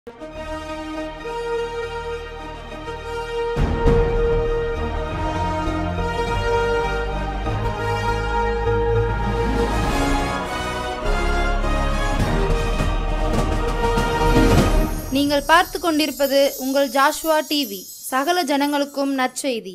நீங்கள் பார்த்து கொண்டிருப்பது உங்கள் ஜாஷ்வா டிவி சகல ஜனங்களுக்கும் நற்செய்தி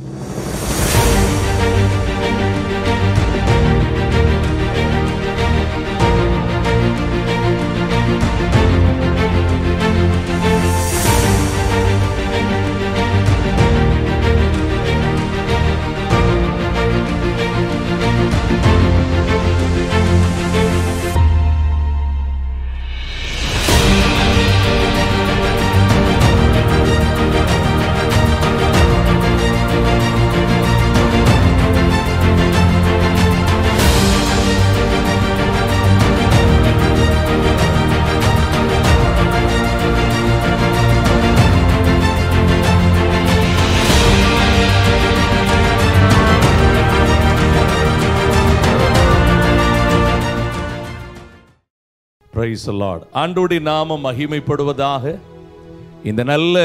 பிரைஸ் லார்ட் ஆண்டோடைய நாமம் மகிமைப்படுவதாக இந்த நல்ல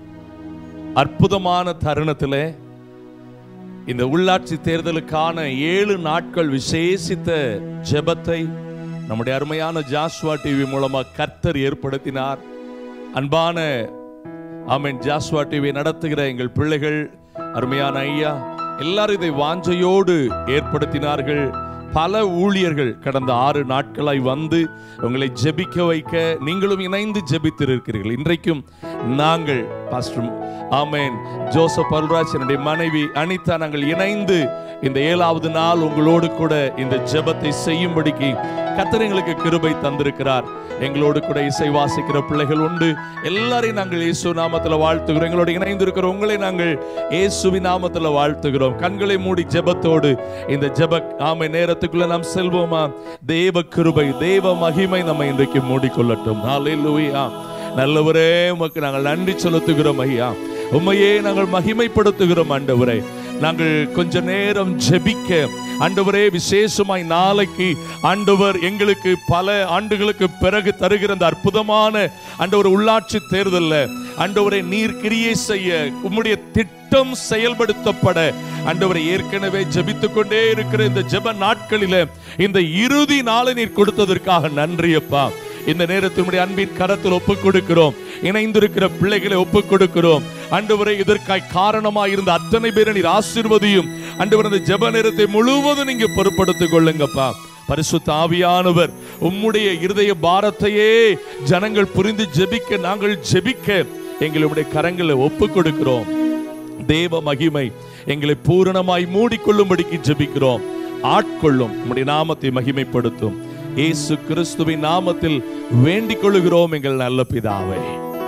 அற்புதமான தருணத்திலே இந்த உள்ளாட்சி தேர்தலுக்கான ஏழு நாட்கள் விசேஷித்த ஜெபத்தை நம்முடைய அருமையான ஜாஸ்வா டிவி மூலமா கர்த்தர் ஏற்படுத்தினார் அன்பான ஆமென் ஜாஸ்வா டிவி நடத்துகிற எங்கள் பிள்ளைகள் அருமையான ஐயா எல்லாரும் இதை வாஞ்சையோடு ஏற்படுத்தினார்கள் பல ஊழியர்கள் கடந்த ஆறு நாட்களாய் வந்து உங்களை ஜெபிக்க வைக்க நீங்களும் இணைந்து ஜெபித்திருக்கிறீர்கள் இன்றைக்கும் நாங்கள் பாஸ்டர் ஆமேன் ஜோசப் அருள்ராஜ் என்னுடைய மனைவி அனிதா நாங்கள் இணைந்து இந்த ஏழாவது நாள் உங்களோடு கூட இந்த ஜெபத்தை செய்யும்படிக்கு கர்த்தர் எங்களுக்கு கிருபை தந்திருக்கிறார் எங்களோடு கூட இசை வாசிக்கிற பிள்ளைகள் உண்டு எல்லாரையும் நாங்கள் இயேசு நாமத்தில் வாழ்த்துகிறோம் எங்களோட இணைந்திருக்கிற உங்களை நாங்கள் இயேசுவின் நாமத்தில் வாழ்த்துகிறோம் கண்களை மூடி ஜெபத்தோடு இந்த ஜெப ஆமை நேரத்துக்குள்ள நாம் செல்வோமா தேவ கிருபை தேவ மகிமை நம்ம இன்றைக்கு மூடிக்கொள்ளட்டும் ஹalleluya நல்லவரே உமக்கு நாங்கள் நன்றி செலுத்துகிறோம் ஐயா உண்மையே நாங்கள் மகிமைப்படுத்துகிறோம் ஆண்டவரே நாங்கள் கொஞ்ச நேரம் ஜெபிக்க ஆண்டவரே விசேஷமாய் நாளைக்கு ஆண்டவர் எங்களுக்கு பல ஆண்டுகளுக்கு பிறகு தருகிற அந்த அற்புதமான ஆண்டவர் உள்ளாட்சி தேர்தல்ல ஆண்டவரை நீர் கிரியை செய்ய உம்முடைய திட்டம் செயல்படுத்தப்பட ஆண்டவரை ஏற்கனவே ஜெபித்துக் கொண்டே இருக்கிற இந்த ஜெப நாட்களில இந்த இறுதி நாளை நீர் கொடுத்ததற்காக நன்றி அப்பா இந்த நேரத்தினுடைய அன்பின் கரத்தில் ஒப்புக் கொடுக்கிறோம் இணைந்திருக்கிற பிள்ளைகளை ஒப்புக் கொடுக்கிறோம் ஆண்டவரை இதற்காய் காரணமாய் இருந்த அத்தனை பேரை நீர் ஆசீர்வதியும் ஆண்டவர் இந்த ஜெப நேரத்தை முழுவதும் நீங்க பொறுப்படுத்திக் கொள்ளுங்கப்பா பரிசுத்த ஆவியானவர் உம்முடைய இருதய பாரத்தையே ஜனங்கள் புரிந்து ஜெபிக்க நாங்கள் ஜெபிக்க எங்களுடைய கரங்களை ஒப்புக் கொடுக்கிறோம் தேவ மகிமை எங்களை பூரணமாய் மூடிக்கொள்ளும்படிக்கு ஜெபிக்கிறோம் ஆட்கொள்ளும் உம்முடைய நாமத்தை மகிமைப்படுத்தும் இயேசு கிறிஸ்துவின் நாமத்தில் வேண்டிக் கொள்ளுகிறோம் எங்கள் நல்ல பிதாவே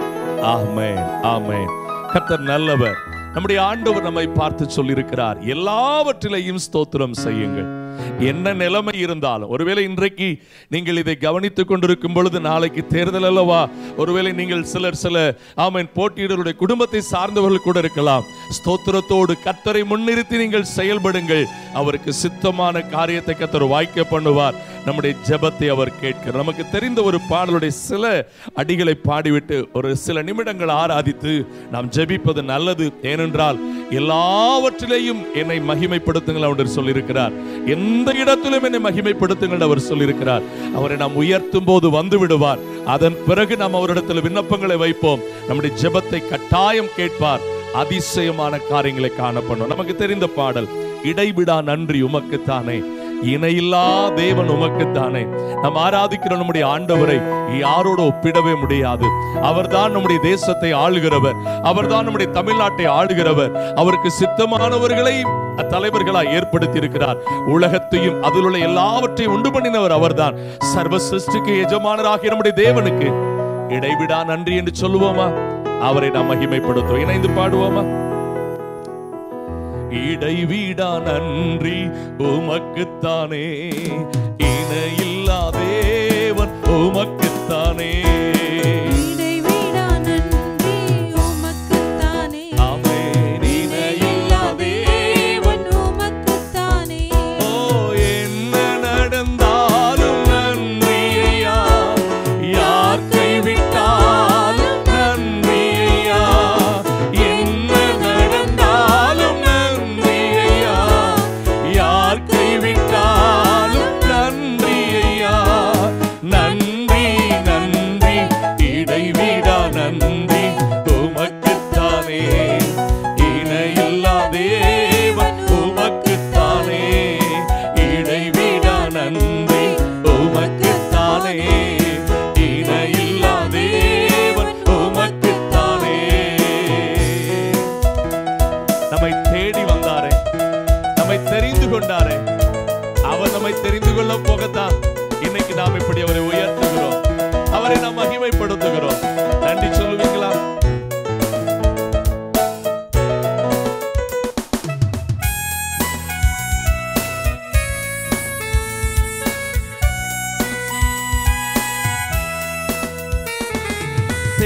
ஆமென் ஆமென் கர்த்தர் நல்லவர் நம்முடைய ஆண்டவர் நம்மை பார்த்து சொல்லியிருக்கிறார் எல்லாவற்றிலையும் ஸ்தோத்திரம் செய்யுங்கள் என்ன நிலைமை இருந்தாலும் ஒருவேளை இன்றைக்கு நீங்கள் இதை கவனித்துக் கொண்டிருக்கும் பொழுது நாளைக்கு தேர்தல் அல்லவா ஒருவேளை நீங்கள் சிலர் சில ஆமென் போட்டியிடருடைய குடும்பத்தை சார்ந்தவர்கள் கூட இருக்கலாம் ஸ்தோத்திரத்தோடு கத்தரை முன்னிறுத்தி நீங்கள் செயல்படுங்கள் அவருக்கு சித்தமான காரியத்தை கத்தர் வாய்க்க பண்ணுவார் நம்முடைய ஜெபத்தை அவர் கேட்கிறார் நமக்கு தெரிந்த ஒரு பாடலுடைய சில அடிகளை பாடிவிட்டு ஒரு சில நிமிடங்கள் ஆராதித்து நாம் ஜெபிப்பது நல்லது ஏனென்றால் எல்லாவற்றிலேயும் என்னை மகிமைப்படுத்துங்கள் அவர் சொல்லியிருக்கிறார் எந்த இடத்திலும் என்னை மகிமைப்படுத்துங்கள் அவர் சொல்லியிருக்கிறார் அவரை நாம் உயர்த்தும் போது வந்து விடுவார் அதன் பிறகு நாம் அவரிடத்தில் விண்ணப்பங்களை வைப்போம் நம்முடைய ஜெபத்தை கட்டாயம் கேட்பார் அதிசயமான காரியங்களை காணப்படும் நமக்கு தெரிந்த பாடல் இடைவிடா நன்றி உமக்குத்தானே இணையில்லா தேவன் உமக்குத்தானே நாம் ஆராதிக்கிற நம்முடைய ஆண்டவரை யாரோட ஒப்பிடவே முடியாது அவர்தான் நம்முடைய தேசத்தை ஆளுகிறவர் அவர்தான் நம்முடைய தமிழ்நாட்டை ஆளுகிறவர் அவருக்கு சித்தமானவர்களை தலைவர்களாய் ஏற்படுத்தி இருக்கிறார் உலகத்தையும் அதில் உள்ள எல்லாவற்றையும் உண்டு பண்ணினவர் அவர்தான் சர்வ சிருஷ்டிக்கு எஜமானராகிய நம்முடைய தேவனுக்கு இடைவிடா நன்றி என்று சொல்லுவோமா அவரை நாம் மகிமைப்படுத்துவோம் இணைந்து பாடுவோமா இடைவிடா நன்றி உமக்குத்தானே இணையில்லா தேவன் உமக்குத்தானே இடைவிடா நன்றி உமக்குத்தானே ஆமென். இணையில்லா தேவன் உமக்குத்தானே ஓ என்ன நடந்தாலும் நன்றி ஐயா யார் கைவிட்டாலும்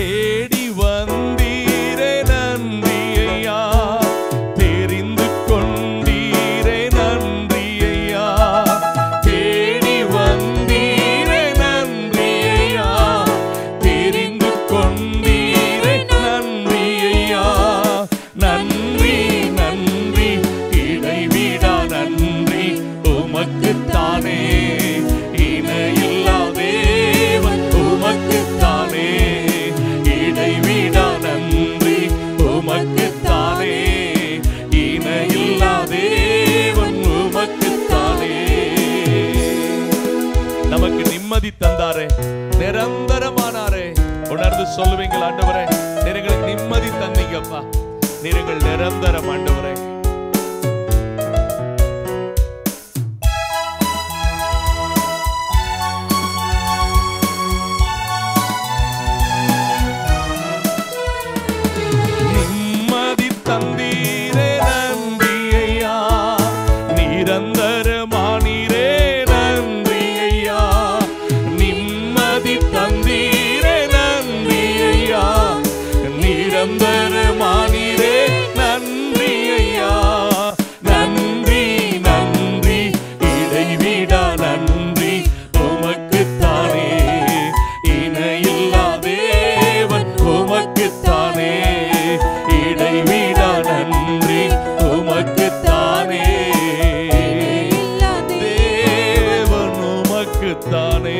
தேடி வந்தீரே நன்றி ஐயா தெரிந்து கொண்டீரே நன்றி ஐயா தேடி வந்தீரே நன்றி ஐயா தெரிந்து கொண்டீரே நன்றி ஐயா நன்றி நன்றி இடைவிடா நன்றி உமக்குத்தானே இணையில்லா தேவன் உமக்குத்தானே இடைவிடா நன்றி உமக்குத்தானே இணையில்லா தேவன் உமக்குத்தானே நமக்கு நிம்மதி தந்தாரே நிரந்தரமானாரே உணர்ந்து சொல்லுவீங்கள் ஆண்டவரே நீர் எங்களுக்கு நிம்மதி தந்தீங்கப்பா நீர் எங்கள் நிரந்தரம் ஆண்டவரே நிம்மதி தந்தீரே நன்றி ஐயா நிரந்தரமானீரே நன்றி ஐயா நிம்மதி தந்தீரே நன்றி ஐயா நிரந்தரமானீரே நன்றி ஐயா நன்றி நன்றி இடைவிடா நன்றி உமக்குத்தானே இணையில்லா தேவன் உமக்குத்தானே இடைவிடா நன்றி உமக்குத்தானே தேவன் உமக்குத்தானே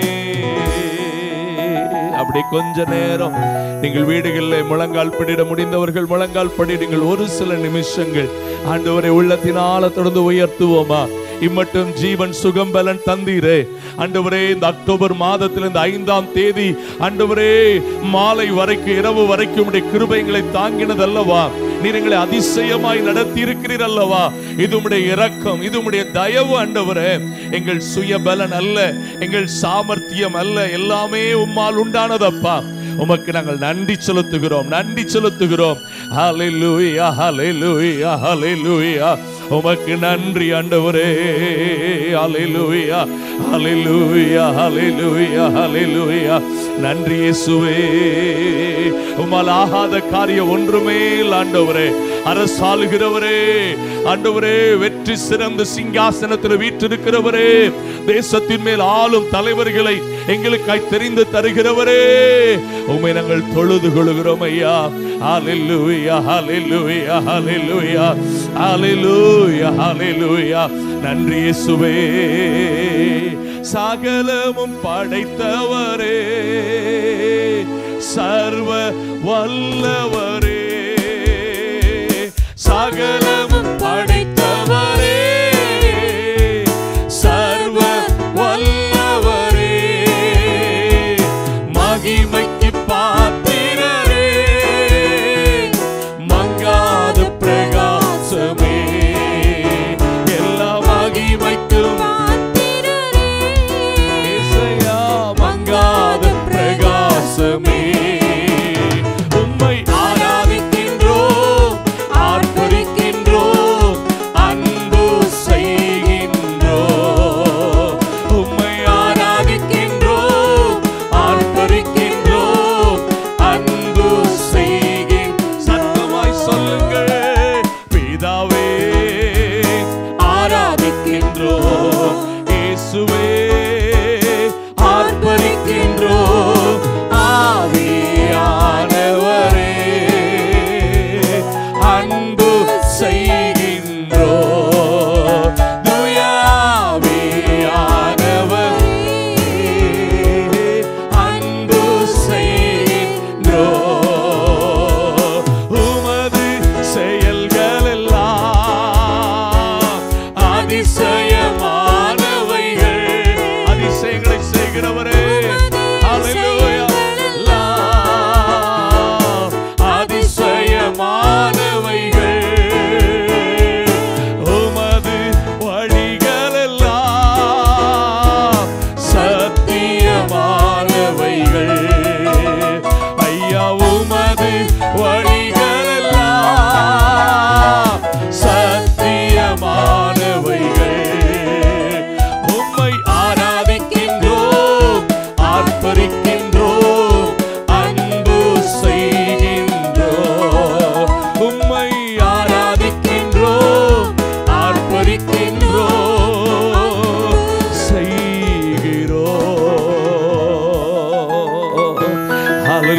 அப்படி கொஞ்ச நேரம் நீங்கள் வீடுகளில் முழங்கால் படிட முடிந்தவர்கள் முழங்கால் படிடுங்கள் ஒரு சில நிமிஷங்கள் ஆண்டவரை உள்ளத்தினால தொடர்ந்து உயர்த்துவோமா இம்மட்டும் ஜீவன் சுகம் பலன் தந்தீரே ஆண்டவரே இந்த அக்டோபர் மாதத்தில் இந்த ஐந்தாம் தேதி ஆண்டவரே மாலை வரைக்கும் இரவு வரைக்கும் உடைய கிருபைகளை தாங்கினது அல்லவா நீர் எங்களை அதிசயமாய் நடத்தி இருக்கிறீர் அல்லவா இது உம்முடைய இரக்கம் இது உம்முடைய தயவு ஆண்டவரே எங்கள் சுய பலன் அல்ல எங்கள் சாமர்த்தியம் அல்ல எல்லாமே உம்மால் உண்டானதப்பா உமக்கு நாங்கள் நன்றி செலுத்துகிறோம் நன்றி செலுத்துகிறோம் ஹalleluya ஹalleluya ஹalleluya உமக்கு நன்றி ஆண்டவரே ஹalleluya ஹalleluya ஹalleluya ஹalleluya நன்றி இயேசுவே உம்மால் ஆகாத காரியம் ஒன்றுமே இல்லை ஆண்டவரே அரசாளுகிறவரே ஆண்டவரே வெற்றி சிறந்த சிங்காசனத்தில் வீற்றிருக்கிறவரே தேசத்தின் மேல் ஆளும் தலைவர்களை எங்களுக்காய் தெரிந்து தருகிறவரே உம்மை நாங்கள் தொழுது கொள்கிறோம் ஐயா ஹalleluya ஹalleluya ஹalleluya ஹalleluya ஹalleluya நன்றி இயேசுவே சகலமும் படைத்தவரே சர்வ வல்லவரே சகலமும் படைத்தவரே சர்வ வல்லவரே மகிமைக்கு பாத்திரரே மங்காத பிரகாசமே எல்லா மகிமைக்கும் இசையா மங்காத பிரகாசமே உம்மை ஆராதி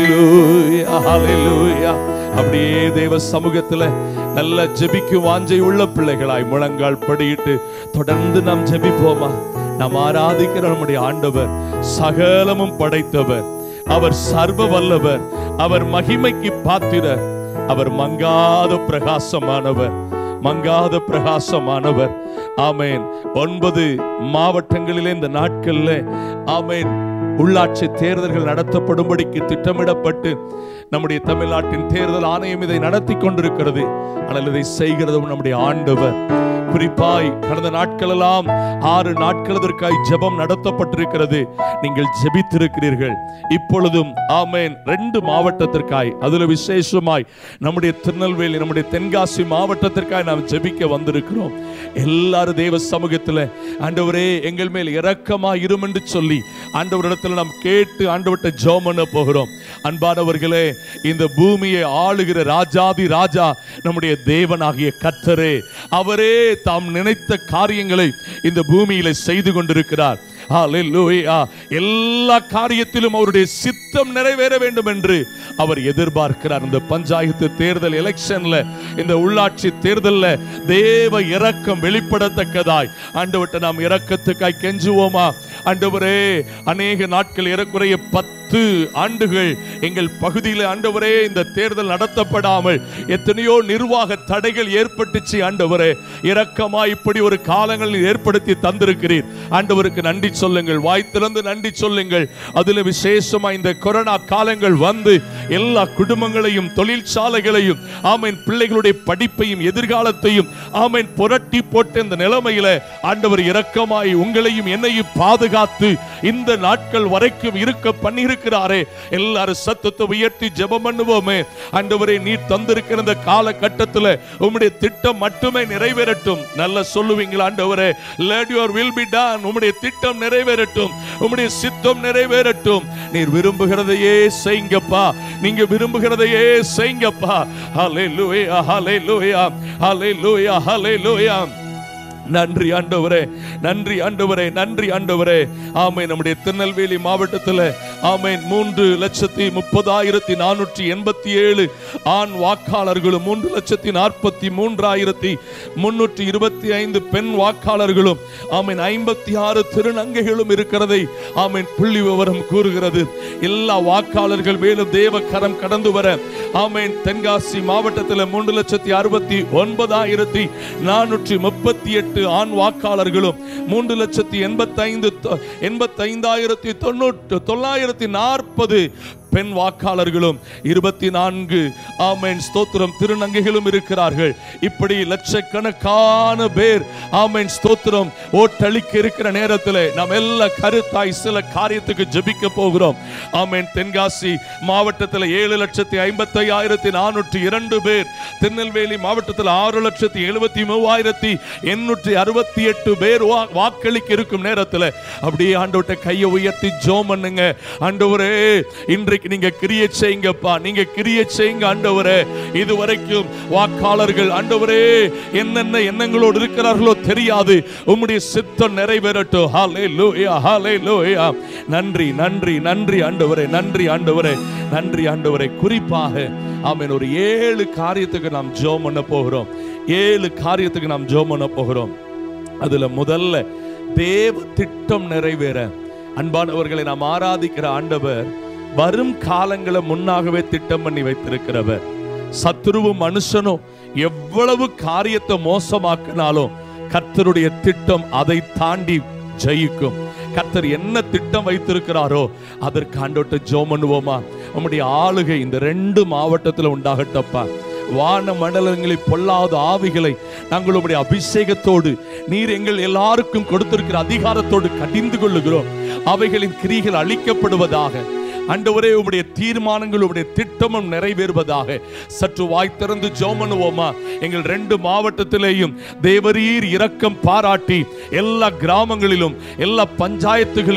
ஹalleluya ஹalleluya அப்படியே தேவ சமூகத்துல நல்ல ஜெபிக்கும் வாஞ்சை உள்ள பிள்ளைகளாய் முழங்கால் படியிட்டு தொடர்ந்து நாம் ஜெபிப்போமா நாம் ஆராதிக்கிற நம்முடைய ஆண்டவர் சகலமும் படைத்தவர் அவர் சர்வ வல்லவர் அவர் மகிமைக்கு பாத்திரர் அவர் மங்காத பிரகாசமானவர் மங்காத பிரகாசமானவர் ஆமேன் ஒன்பது மாவட்டங்களிலே இந்த நாட்கள்ல ஆமேன் உள்ளாட்சி தேர்தல்கள் நடத்தப்படும்படிக்கு திட்டமிடப்பட்டு நம்முடைய தமிழ்நாட்டின் தேர்தல் ஆணையம் இதை நடத்தி கொண்டிருக்கிறது ஆனால் இதை செய்கிறதும் நம்முடைய ஆண்டவர் குறிப்பாய் கடந்த நாட்களெல்லாம் ஆறு நாட்கள் அதற்காய் ஜெபம் நடத்தப்பட்டிருக்கிறது நீங்கள் ஜெபித்திருக்கிறீர்கள் இப்பொழுதும் ஆமேன் ரெண்டு மாவட்டத்திற்காய் அதுல விசேஷமாய் நம்முடைய திருநெல்வேலி நம்முடைய தென்காசி மாவட்டத்திற்காய் நாம் ஜெபிக்க வந்திருக்கிறோம் எல்லாரும் தேவ சமூகத்துல ஆண்டவரே எங்கள் மேல் இரக்கமாய் இரும் என்று சொல்லி ஆண்டவரிடத்துல நாம் கேட்டு ஆண்டவர்கிட்ட ஜெபம் பண்ண போகிறோம் அன்பானவர்களே இந்த பூமியை ஆளுகிற ராஜாதி ராஜா நம்முடைய தேவனாகிய கர்த்தரே அவரே தாம் நினைத்த காரியங்களை இந்த பூமியில செய்து கொண்டிருக்கிறார் ஹalleluya. எல்லா காரியத்திலும் அவருடைய சித்தம் நிறைவேற வேண்டும் என்று அவர் எதிர்பார்க்கிறார் இந்த பஞ்சாயத்து தேர்தல் எலெக்ஷன்ல இந்த உள்ளாட்சி தேர்தல்ல தேவ இரக்கம் வெளிப்படத்தக்கதாய் ஆண்டவர்கிட்ட நாம் இரக்கத்துக்காய் கெஞ்சுவோமா ஆண்டவரே அநேக நாட்கள் ஏறக்குறைய பத்து ஆண்டுகள் எங்கள் பகுதியில் ஆண்டவரே இந்த தேர்தல் நடத்தப்படாமல் எத்தனையோ நிர்வாக தடைகள் ஏற்பட்டுச்சு ஆண்டவரே இரக்கமா இப்படி ஒரு காலங்களில் ஏற்படுத்தி தந்திருக்கிறீர் ஆண்டவருக்கு நன்றி சொல்லுங்கள் வாய் திறந்து நன்றி சொல்லுங்கள் அதுல விசேஷமா இந்த கொரோனா காலங்கள் வந்து எல்லா குடும்பங்களையும் தொழிற்சாலைகளையும் ஆமேன் பிள்ளைகளுடைய படிப்பையும் எதிர்காலத்தையும் ஆமேன் புரட்டி போட்ட இந்த நிலைமையில ஆண்டவர் இரக்கமாய் உங்களையும் என்னையும் பாதுகாத்து இந்த நாட்கள் வரைக்கும் இருக்க பண்ணியிருக்கிறாரே எல்லாரும் சத்தத்தை உயர்த்தி ஜெபம் பண்ணுவோமே ஆண்டவரே நீர் தந்திருக்கிற இந்த காலகட்டத்தில் உம்முடைய திட்டம் மட்டுமே நிறைவேறட்டும் நல்ல சொல்லுவீங்களா ஆண்டவரே let your will be done உம்முடைய திட்டம் நிறைவேறட்டும் உம்முடைய சித்தம் நிறைவேறட்டும் நீர் விரும்புகிறதையே செய்யுங்கப்பா நீங்க விரும்புகிறதையே செய்யுங்கப்பா ஹalleluya ஹalleluya ஹalleluya ஹalleluya நன்றி ஆண்டவரே நன்றி ஆண்டவரே நன்றி ஆண்டவரே ஆமை நம்முடைய திருநெல்வேலி மாவட்டத்தில் ஆமேன் மூன்று லட்சத்தி முப்பதாயிரத்தி நானூற்றி எண்பத்தி ஏழு ஆண் வாக்காளர்களும் மூன்று லட்சத்தி நாற்பத்தி மூன்றாயிரத்தி முன்னூற்றி இருபத்தி ஐந்து பெண் வாக்காளர்களும் ஆமீன் ஐம்பத்தி ஆறு திருநங்கைகளும் இருக்கிறதை ஆமீன் புள்ளி விவரம் கூறுகிறது எல்லா வாக்காளர்கள் மேலும் தேவ கரம் கடந்து வர ஆமேன் தென்காசி மாவட்டத்தில் மூன்று லட்சத்தி அறுபத்தி ஒன்பதாயிரத்தி நானூற்றி முப்பத்தி எட்டு ஆண் வாக்காளர்களும் மூன்று லட்சத்தி எண்பத்தைந்து எண்பத்தைந்தாயிரத்தி தொண்ணூற்று தொள்ளாயிரத்தி நாற்பது பெண் வாக்காளர்களும் இருபத்தி நான்கு ஆமேன் ஸ்தோத்திரம் திருநங்கைகளும் இருக்கிறார்கள் இப்படி லட்சக்கணக்கான பேர் ஆமேன் ஸ்தோத்திரம் ஓட்டளிக்க இருக்கிற நேரத்தில் நாம் எல்லா கருத்தாய் சில காரியத்துக்கு ஜெபிக்க போகிறோம் ஆமேன் தென்காசி மாவட்டத்தில் ஏழு லட்சத்தி ஐம்பத்தி ஐயாயிரத்தி நானூற்றி இரண்டு பேர் திருநெல்வேலி மாவட்டத்தில் ஆறு லட்சத்தி எழுபத்தி மூவாயிரத்தி எண்ணூற்றி அறுபத்தி எட்டு பேர் வா- வாக்களிக்க இருக்கும் நேரத்தில் அப்படியே ஆண்டவர்கிட்ட கையை உயர்த்தி ஜோம் பண்ணுங்க ஆண்டவரே இன்றைக்கு நீங்க கிரியை செய்யுங்கப்பா நீங்க கிரியை செய்யுங்க ஆண்டவரே இதுவரைக்கும் வாக்காளர்கள் ஆண்டவரே என்னென்ன எண்ணங்களோடு இருக்கிறார்களோ தெரியாது உம்முடைய சித்தம் நிறைவேறட்டும் ஹalleluya ஹalleluya நன்றி நன்றி நன்றி ஆண்டவரே நன்றி ஆண்டவரே நன்றி ஆண்டவரே குறிப்பாக ஆமென் ஒரு ஏழு காரியத்துக்கு நாம் ஜெபம் பண்ண போகிறோம் ஏழு காரியத்துக்கு நாம் ஜெபம் பண்ண போகிறோம் அதுல முதல்ல தேவ திட்டம் நிறைவேற அன்பானவர்களை நாம் ஆராதிக்கிற ஆண்டவர் வரும் காலங்களை முன்னாகவே திட்டம் பண்ணி வைத்திருக்கிறவர் சத்துருவும் மனுஷனும் எவ்வளவு காரியத்தை மோசமாக்கினாலும் கர்த்தருடைய திட்டம் அதை தாண்டி ஜெயிக்கும் கர்த்தர் என்ன திட்டம் வைத்திருக்கிறாரோ அதற்கு ஆண்டோட்ட ஜோம் பண்ணுவோமா நம்முடைய ஆளுகை இந்த ரெண்டு மாவட்டத்தில் உண்டாகட்டப்பா வான மண்டலங்களில் பொல்லாத ஆவிகளை நாங்கள் உம்முடைய அபிஷேகத்தோடு நீர் எங்கள் எல்லாருக்கும் கொடுத்திருக்கிற அதிகாரத்தோடு கடிந்து கொள்ளுகிறோம் அவைகளின் கிரிகள் அழிக்கப்படுவதாக ஆண்டவரே உம்முடைய தீர்மானங்கள் உம்முடைய திட்டமும் நிறைவேறுவதாக சற்று வாய் திறந்து ஜோமனுவோமா எங்கள் ரெண்டு மாவட்டத்திலேயும் தேவரீர் இரக்கம் பாராட்டி எல்லா கிராமங்களிலும் எல்லா பஞ்சாயத்துகளிலும்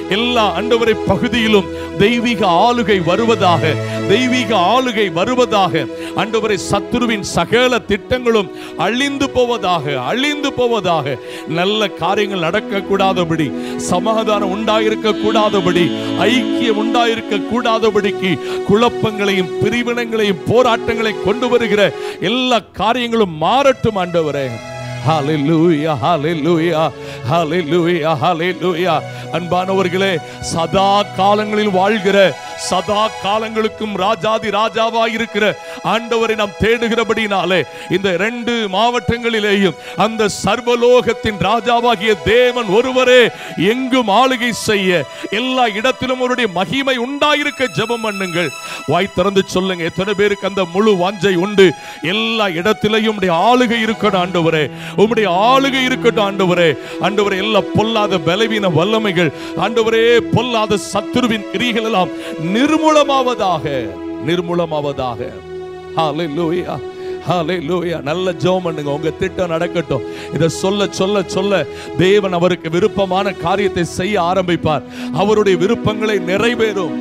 எல்லா ஆண்டவரை பகுதியிலும் தெய்வீக ஆளுகை வருவதாக தெய்வீக ஆளுகை வருவதாக ஆண்டவரை சத்துருவின் சகல திட்டங்களும் அழிந்து போவதாக அழிந்து போவதாக நல்ல காரியங்கள் நடக்க கூடாதபடி சமாதானம் உண்டாயிருக்க கூடாதபடி ஐக்கியம் உண்டாயிருக்க கூடாதபடிக்கு குழப்பங்களையும் பிரிவினங்களையும் போராட்டங்களை கொண்டு வருகிற எல்லா காரியங்களும் மாறட்டும் ஆண்டவரே ஹalleluya ஹalleluya ஹalleluya ஹalleluya அன்பானவர்களே சதா காலங்களில் வாழ்கிற சதா காலங்களுக்கும் ராஜாதி ராஜாவாய் இருக்கிற ஆண்டவரை நாம் தேடுகிறபடினாலே இந்த ரெண்டு மாவட்டங்களிலேயும் அந்த சர்வலோகத்தின் ராஜாவாகிய தேவன் ஒருவரே எங்கும் ஆளுகை செய்ய எல்லா இடத்திலும் அவருடைய மகிமை உண்டாயிருக்க ஜெபம் பண்ணுங்கள் வாய் திறந்து சொல்லுங்க எத்தனை பேருக்கு அந்த முழு வாஞ்சை உண்டு எல்லா இடத்திலையும் உம்முடைய ஆளுகை இருக்கட்டும் ஆண்டவரே உம்முடைய ஆளுகை இருக்கட்டும் ஆண்டவரே ஆண்டவரே எல்லா பொல்லாத பலவீன வல்லமைகள் ஆண்டவரே பொல்லாத சத்துருவின் கிரிகள் எல்லாம் நிர்மூலமாவதாக நிர்மூலமாவதாக ஹalleluya ஹalleluya நல்ல ஜெபம் பண்ணுங்க உங்க திட்டம் நடக்கட்டும் இத சொல்ல சொல்ல சொல்ல தேவன் அவருக்கு விருப்பமான காரியத்தை செய்ய ஆரம்பிப்பார் அவருடைய விருப்பங்களை நிறைவேறும்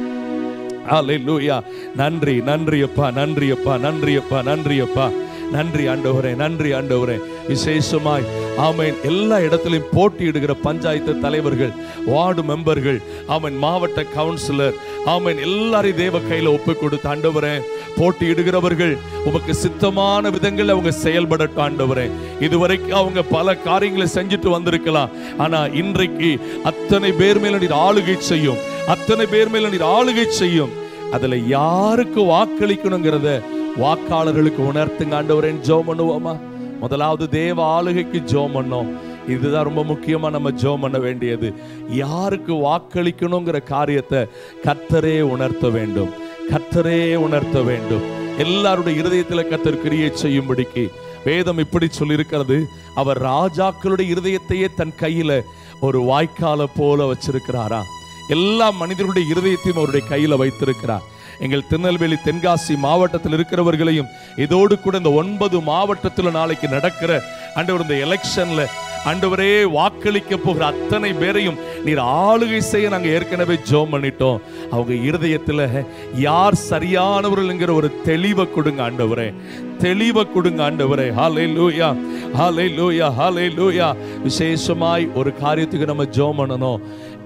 ஹalleluya நன்றி நன்றி அப்பா நன்றி அப்பா நன்றி அப்பா நன்றி அப்பா நன்றி ஆண்டவரே நன்றி ஆண்டவரே விசேஷமாய் ஆமென் எல்லா இடத்திலும் போட்டியிடுகிற பஞ்சாயத்து தலைவர்கள் வார்டு மெம்பர்கள் ஆமென் மாவட்ட கவுன்சிலர் ஆமென் எல்லாரையும் தேவ கையில ஒப்பு கொடுத்து ஆண்டவரே போட்டியிடுகிறவர்கள் உமக்கு சித்தமான விதங்களில் அவங்க செயல்படட்டும் ஆண்டவரே இதுவரைக்கும் அவங்க பல காரியங்களை செஞ்சுட்டு வந்திருக்கலாம் ஆனா இன்றைக்கு அத்தனை பேர் மேல நீர் ஆளுகை செய்யும் அத்தனை பேர் மேல நீர் ஆளுகை செய்யும் அதுல யாருக்கு வாக்களிக்கணுங்கிறத வாக்காளர்களுக்கு உணர்த்துங்க ஆண்டவரேன்னு ஜெபம் பண்ணுவோமா முதலாவது தேவ ஆளுகைக்கு ஜெபம் பண்ணோம் இதுதான் ரொம்ப முக்கியமா நம்ம ஜெபம் பண்ண வேண்டியது யாருக்கு வாக்களிக்கணுங்கிற காரியத்தை கர்த்தரே உணர்த்த வேண்டும் கர்த்தரே உணர்த்த வேண்டும் எல்லாருடைய இருதயத்துல கர்த்தர் கிரியை செய்யும்படிக்கு வேதம் இப்படி சொல்லியிருக்கிறது அவர் ராஜாக்களுடைய இருதயத்தையே தன் கையில ஒரு வாய்க்கால போல வச்சிருக்கிறாரா எல்லா மனிதர்களுடைய இருதயத்தையும் அவருடைய கையில வைத்திருக்கிறார் எங்கள் திருநெல்வேலி தென்காசி மாவட்டத்தில் இருக்கிறவர்களையும் இதோடு கூட இந்த ஒன்பது மாவட்டத்தில் நாளைக்கு நடக்கிற ஆண்டவர் இந்த எலெக்ஷன்ல ஆண்டவரே வாக்களிக்க போகிற அத்தனை பேரையும் நீர் ஆளுகை செய்ய நாங்க ஏற்கனவே ஜோம் பண்ணிட்டோம் அவங்க இருதயத்துல யார் சரியானவர்கள்ங்கிற ஒரு தெளிவை கொடுங்க ஆண்டவரே தெளிவை கொடுங்க ஆண்டவரே ஹாலே லூயா ஹாலே லூயா ஹாலே லூயா விசேஷமாய் ஒரு காரியத்துக்கு நம்ம ஜோம் பண்ணணும்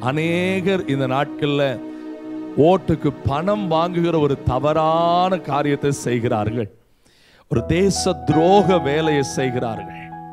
அநேகர் இந்த நாட்கள்ல ஓட்டுக்கு பணம் வாங்குகிற ஒரு தவறான காரியத்தை செய்கிறார்கள் ஒரு தேச துரோக வேலையை செய்கிறார்கள்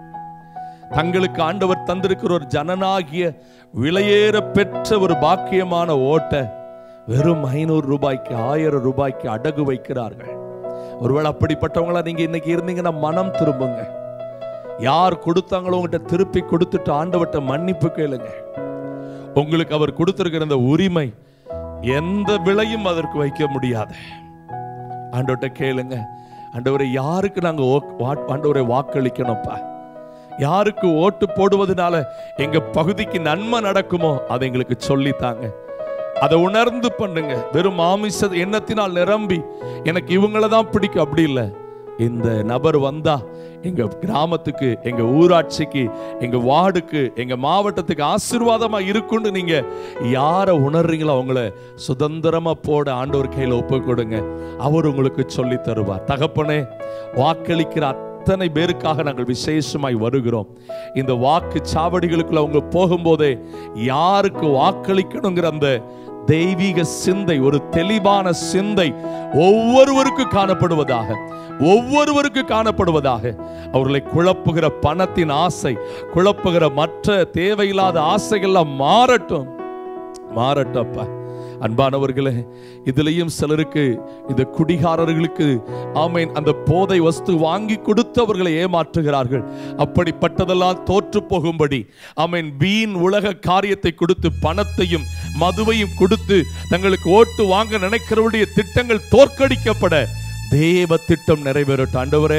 தங்களுக்கு ஆண்டவர் தந்திருக்கிற ஒரு ஜனனாகிய விலையேற பெற்ற ஒரு பாக்கியமான ஓட்டை வெறும் ஐநூறு ரூபாய்க்கு ஆயிரம் ரூபாய்க்கு அடகு வைக்கிறார்கள் ஒருவேளை அப்படிப்பட்டவங்களா நீங்க இன்னைக்கு இருந்தீங்கன்னா மனம் திரும்புங்க யார் கொடுத்தாங்களோ உங்ககிட்ட திருப்பி கொடுத்துட்டு ஆண்டவர்ட்ட மன்னிப்பு கேளுங்க உங்களுக்கு அவர் கொடுத்திருக்கிற இந்த உரிமை எந்த விலையும் அதற்கு வைக்க முடியாது ஆண்டவர்ட்ட கேளுங்க ஆண்டவரை யாருக்கு நாங்க ஓ- வா- ஆண்டவரை வாக்களிக்கணும்ப்பா யாருக்கு ஓட்டு போடுவதனால எங்க பகுதிக்கு நன்மை நடக்குமோ அதை எங்களுக்கு சொல்லித்தாங்க அதை உணர்ந்து பண்ணுங்க வெறும் மாமிச எண்ணத்தினால் நிரம்பி எனக்கு இவங்கள தான் பிடிக்கும் அப்படி இல்லை இந்த நபர் வந்தா எங்க கிராமத்துக்கு எங்க ஊராட்சிக்கு எங்க வார்டுக்கு எங்க மாவட்டத்துக்கு ஆசீர்வாதமா இருக்குன்னு நீங்க யாரை உணர்றீங்களோ அவங்கள சுதந்திரமா போட ஆண்டவர் கையில ஒப்பு கொடுங்க அவர் உங்களுக்கு சொல்லி தருவார் தகப்பனே வாக்களிக்கிற அத்தனை பேருக்காக நாங்கள் விசேஷமாய் வருகிறோம் இந்த வாக்கு சாவடிகளுக்குள்ள அவங்க போகும்போதே யாருக்கு வாக்களிக்கணுங்கிற அந்த தெய்வீக சிந்தை ஒரு தெளிவான சிந்தை ஒவ்வொருவருக்கு காணப்படுவதாக ஒவ்வொருவருக்கு காணப்படுவதாக அவர்களை குழப்புகிற பணத்தின் ஆசை குழப்புகிற மற்ற தேவையில்லாத ஆசைகள்லாம் மாறட்டும் மாறட்டும் அப்பா அன்பானவர்களே இதுலயும் சிலருக்கு இந்த குடிகாரர்களுக்கு ஆமேன் அந்த போதை வஸ்து வாங்கி கொடுத்து அவர்களை ஏமாற்றுகிறார்கள் அப்படிப்பட்டதெல்லாம் தோற்று போகும்படி ஆமேன் வீண் உலக காரியத்தை கொடுத்து பணத்தையும் மதுவையும் கொடுத்து தங்களுக்கு ஓட்டு வாங்க நினைக்கிறவருடைய திட்டங்கள் தோற்கடிக்கப்பட தேவ திட்டம் நிறைவேறட்டும் ஆண்டவரே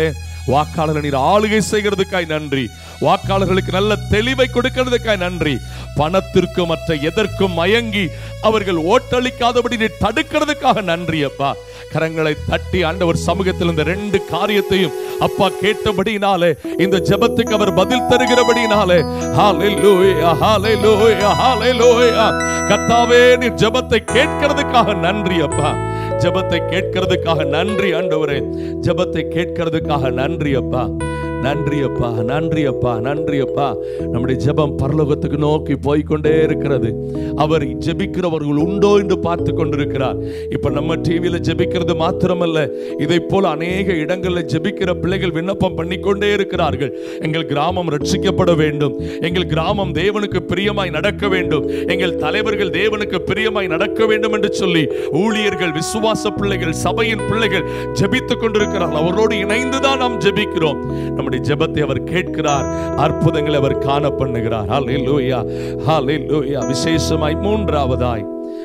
வாக்காளர் நீர் ஆளுகை செய்கிறதுக்காய் நன்றி வாக்காளர்களுக்கு நல்ல தெளிவை கொடுக்கிறதுக்காய் நன்றி பணத்திற்கு மற்ற எதற்கும் மயங்கி அவர்கள் ஓட்டளிக்காதபடி நீ தடுக்கிறதுக்காக நன்றி அப்பா கரங்களை தட்டி ஆண்டவர் சமூகத்தில் இந்த ரெண்டு காரியத்தையும் அப்பா கேட்டபடினாலே இந்த ஜெபத்துக்கு அவர் பதில் தருகிறபடினாலே ஹalleluya ஹalleluya ஹalleluya கர்த்தாவே நீ ஜெபத்தை கேட்கிறதுக்காக நன்றி அப்பா ஜெபத்தை கேட்கிறதுக்காக நன்றி ஆண்டவரே ஜெபத்தை கேட்கிறதுக்காக நன்றி அப்பா நன்றி அப்பா நன்றி அப்பா நன்றி அப்பா நம்முடைய ஜெபம் பரலோகத்துக்கு நோக்கி போய்க்கொண்டே இருக்கிறது அவர் ஜெபிக்கிறவர்கள் உண்டோ என்று பார்த்து கொண்டிருக்கிறார் இப்ப நம்ம டிவியில ஜெபிக்கிறது மாத்திரமல்ல இதை போல அநேக இடங்களில் ஜெபிக்கிற பிள்ளைகள் விண்ணப்பம் பண்ணிக்கொண்டே இருக்கிறார்கள் எங்கள் கிராமம் ரட்சிக்கப்பட வேண்டும் எங்கள் கிராமம் தேவனுக்கு பிரியமாய் நடக்க வேண்டும் எங்கள் தலைவர்கள் தேவனுக்கு பிரியமாய் நடக்க வேண்டும் என்று சொல்லி ஊழியர்கள் விசுவாச பிள்ளைகள் சபையின் பிள்ளைகள் ஜெபித்துக் கொண்டிருக்கிறார்கள் அவரோடு இணைந்துதான் நாம் ஜெபிக்கிறோம் நம்முடைய ஜெபத்தை அவர் கேட்கிறார் அற்புதங்களை அவர் காண பண்ணுகிறார் ஹalleluya ஹalleluya விசேஷமாய் மூன்றாவதாய்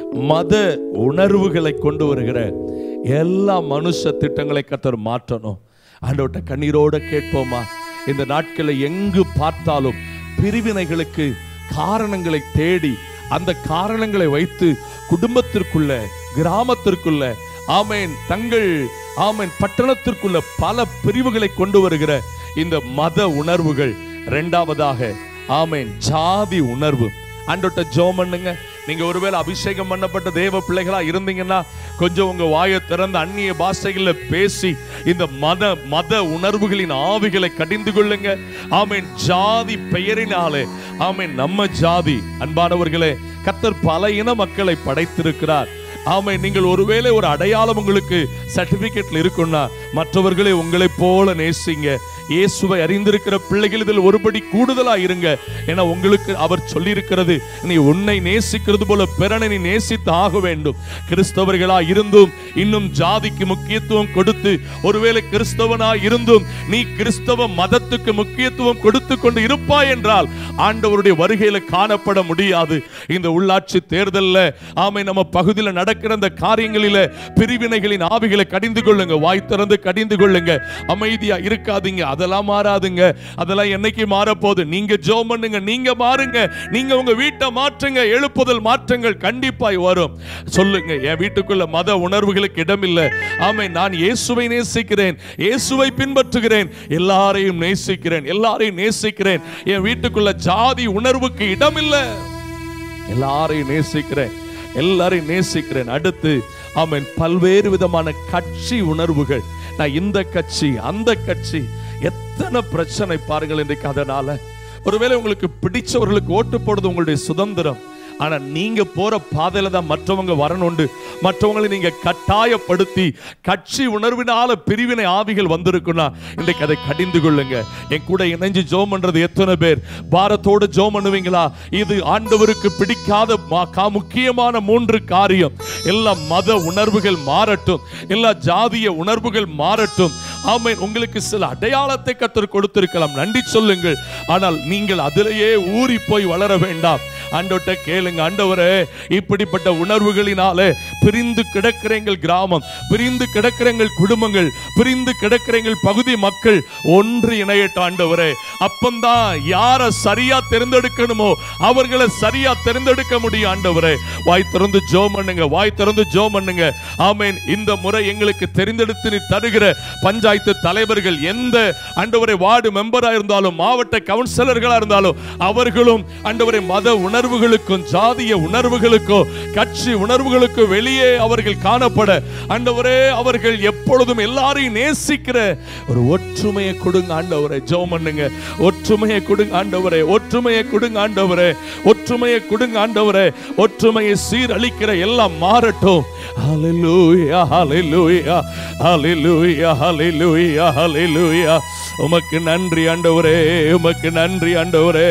மத உணர்வுகளை கொண்டு வருகிற எல்லா மனுஷ திட்டங்களை கத்தர் மாற்றணும் ஆண்டவர்ட்ட கண்ணீரோட கேட்போமா இந்த நாட்களில் எங்கு பார்த்தாலும் பிரிவினைகளுக்கு காரணங்களை தேடி அந்த காரணங்களை வைத்து குடும்பத்திற்குள்ள கிராமத்திற்குள்ள ஆமேன் தங்கள் ஆமேன் பட்டணத்திற்குள்ள பல பிரிவுகளை கொண்டு வருகிற இந்த மத உணர்வுகள் இரண்டாவதாக ஆமேன் ஜாதி உணர்வு அண்டோட்ட ஜோம் பண்ணுங்க நீங்க ஒருவேளை அபிஷேகம் பண்ணப்பட்ட தேவ பிள்ளைகளா இருந்தீங்கன்னா கொஞ்சம் உங்க வாயை திறந்து அந்நிய பாஷைகள்ல பேசி இந்த மத மத உணர்வுகளின் ஆவிகளை கடிந்து கொள்ளுங்க ஆமேன் ஜாதி பெயரினாலே ஆமேன் நம்ம ஜாதி அன்பானவர்களே கத்தர் பல இன மக்களை படைத்திருக்கிறார் ஆமை நீங்கள் ஒருவேளை ஒரு அடையாளம் உங்களுக்கு சர்டிபிகேட்ல இருக்குன்னா மற்றவர்களை உங்களைப் போல நேசிங்க இயேசுவை அறிந்திருக்கிற பிள்ளைகள் இதில் ஒருபடி கூடுதலா இருங்க என உங்களுக்கு அவர் சொல்லியிருக்கிறது நீ உன்னை நேசிக்கிறது போல பிறனை நீ நேசித்து ஆக வேண்டும் கிறிஸ்தவர்களா இருந்தும் இன்னும் ஜாதிக்கு முக்கியத்துவம் கொடுத்து ஒருவேளை கிறிஸ்தவனா இருந்தும் நீ கிறிஸ்தவ மதத்துக்கு முக்கியத்துவம் கொடுத்து கொண்டு இருப்பாய் என்றால் ஆண்டவருடைய வருகையில காணப்பட முடியாது இந்த உள்ளாட்சி தேர்தல்ல ஆமை நம்ம பகுதியில் நடக்கிற இந்த காரியங்களில பிரிவினைகளின் ஆவிகளை கடிந்து கொள்ளுங்க வாய் திறந்து கடிந்து கொள்ளுங்க அமைதியா இருக்காதீங்க அதெல்லாம் மாறாதுங்க அதெல்லாம் என்னைக்கு மாறப்போகுது நீங்க ஜோம் பண்ணுங்க நீங்க மாறுங்க நீங்க உங்க வீட்டை மாற்றுங்க எழுப்புதல் மாற்றங்கள் கண்டிப்பாய் வரும் சொல்லுங்க என் வீட்டுக்குள்ள மத உணர்வுகளுக்கு இடமில்லை ஆமை நான் இயேசுவை நேசிக்கிறேன் இயேசுவை பின்பற்றுகிறேன் எல்லாரையும் நேசிக்கிறேன் எல்லாரையும் நேசிக்கிறேன் என் வீட்டுக்குள்ள ஜாதி உணர்வுக்கு இடமில்லை எல்லாரையும் நேசிக்கிறேன் எல்லாரையும் நேசிக்கிறேன் அடுத்து ஆமென் பல்வேறு விதமான கட்சி உணர்வுகள் நான் இந்த கட்சி அந்த கட்சி எத்தனை பிரச்சனை பாருங்கள் இன்றைக்கு அதனால ஒருவேளை உங்களுக்கு பிடிச்சவர்களுக்கு ஓட்டு போடுறது உங்களுடைய சுதந்திரம் ஆனா நீங்க போற பாதையில தான் மற்றவங்க வரணுண்டு மற்றவங்களை நீங்க கட்டாயப்படுத்தி கட்சி உணர்வினால பிரிவினை ஆவிகள் வந்திருக்குன்னா இன்றைக்கு அதை கடிந்து கொள்ளுங்க என் கூட இணைஞ்சு ஜோம் பண்றது எத்தனை பேர் பாரத்தோடு ஜோம் பண்ணுவீங்களா இது ஆண்டவருக்கு பிடிக்காத மா- கா- முக்கியமான மூன்று காரியம் எல்லா மத உணர்வுகள் மாறட்டும் எல்லா ஜாதிய உணர்வுகள் மாறட்டும் ஆமென் உங்களுக்கு சில அடையாளத்தை கத்தர் கொடுத்திருக்கலாம் நன்றி சொல்லுங்கள் ஆனால் நீங்கள் அதிலேயே ஊறி போய் வளர வேண்டாம் ஆண்டவர்ட்ட கேளுங்க ஆண்டவரே இப்படிப்பட்ட உணர்வுகளினாலே பிரிந்து கிடக்கிற எங்கள் கிராமம் பிரிந்து கிடக்கிற எங்கள் குடும்பங்கள் பிரிந்து கிடக்கிற எங்கள் பகுதி மக்கள் ஒன்று இணையட்டும் ஆண்டவரே அப்பந்தான் யாரை சரியா தேர்ந்தெடுக்கணுமோ அவர்களை சரியா தேர்ந்தெடுக்க முடியும் ஆண்டவரே வாய் திறந்து ஜோம் பண்ணுங்க வாய் திறந்து ஜோம் பண்ணுங்க ஆமென் இந்த முறை எங்களுக்கு தெரிந்தெடுத்து நீ தருகிற பஞ்சாயத்து தலைவர்கள் எந்த ஆண்டவரை வார்டு மெம்பரா இருந்தாலும் மாவட்ட கவுன்சிலர்களா இருந்தாலும் அவர்களும் ஆண்டவரை மத உணர்வுகளுக்கும் ஜாதிய உணர்வுகளுக்கும் கட்சி உணர்வுகளுக்கும் வெளியே அவர்கள் காணப்பட ஆண்டவரே அவர்கள் எப்பொழுதும் எல்லாரையும் நேசிக்கிற ஒரு ஒற்றுமையை கொடுங்க ஆண்டவரே ஜெபம் பண்ணுங்க ஒற்றுமையை கொடுங்க ஆண்டவரே ஒற்றுமையை கொடுங்க ஆண்டவரே ஒற்றுமையை கொடுங்க ஆண்டவரே ஒற்றுமையை சீரழிக்கிற எல்லாம் மாறட்டும் ஹalleluya ஹalleluya ஹalleluya ஹalleluya ஹalleluya உமக்கு நன்றி ஆண்டவரே உமக்கு நன்றி ஆண்டவரே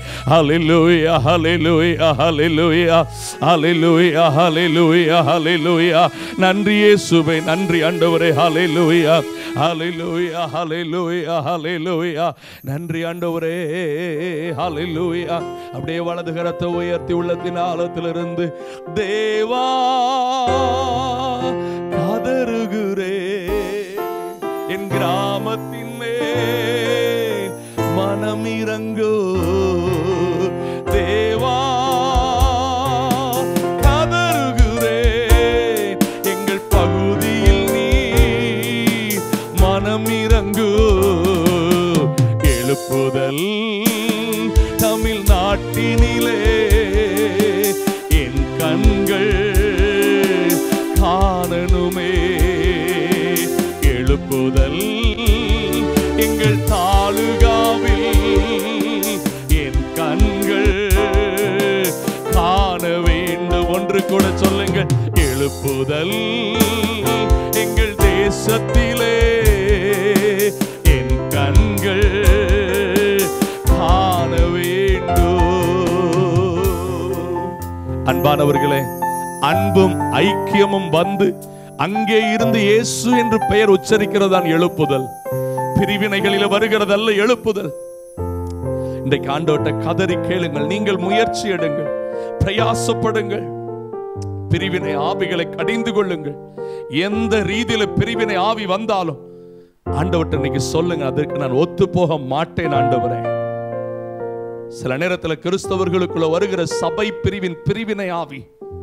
ஹalleluya ஹalleluya ஹalleluya ஹalleluya ஹalleluya ஹalleluya நன்றி இயேசுவே நன்றி ஆண்டவரே ஹalleluya ஹalleluya ஹalleluya ஹalleluya நன்றி ஆண்டவரே ஹalleluya அப்படியே வலது கரத்தை உயர்த்தி உள்ளத்தின் ஆழத்திலிருந்து தேவா கதறுகிறே என் கிராமத்தின் மேல் எழுப்புதல் எங்கள் தாலுகாவில் என் கண்கள் காண வேண்டும் ஒன்று கூட சொல்லுங்கள் எழுப்புதல் எங்கள் தேசத்திலே என் கண்கள் காண வேண்டும் அன்பானவர்களே அன்பும் ஐக்கியமும் வந்து அங்கே இருந்து இயேசு என்று பெயர் உச்சரிக்கிறதான் எழுப்புதல் பிரிவினைகளில் வருகிறதல்ல எழுப்புதல் இன்றைக்கு ஆண்டவர்கிட்ட கதறி கேளுங்கள் நீங்கள் முயற்சி எடுங்கள் பிரயாசப்படுங்கள் பிரிவினை ஆவிகளை கடிந்து கொள்ளுங்கள் எந்த ரீதியில பிரிவினை ஆவி வந்தாலும் ஆண்டவர்கிட்ட இன்னைக்கு சொல்லுங்க அதற்கு நான் ஒத்து போக மாட்டேன் ஆண்டவரே சில நேரத்துல கிறிஸ்தவர்களுக்குள்ள வருகிற சபை பிரிவின் பிரிவினை ஆவி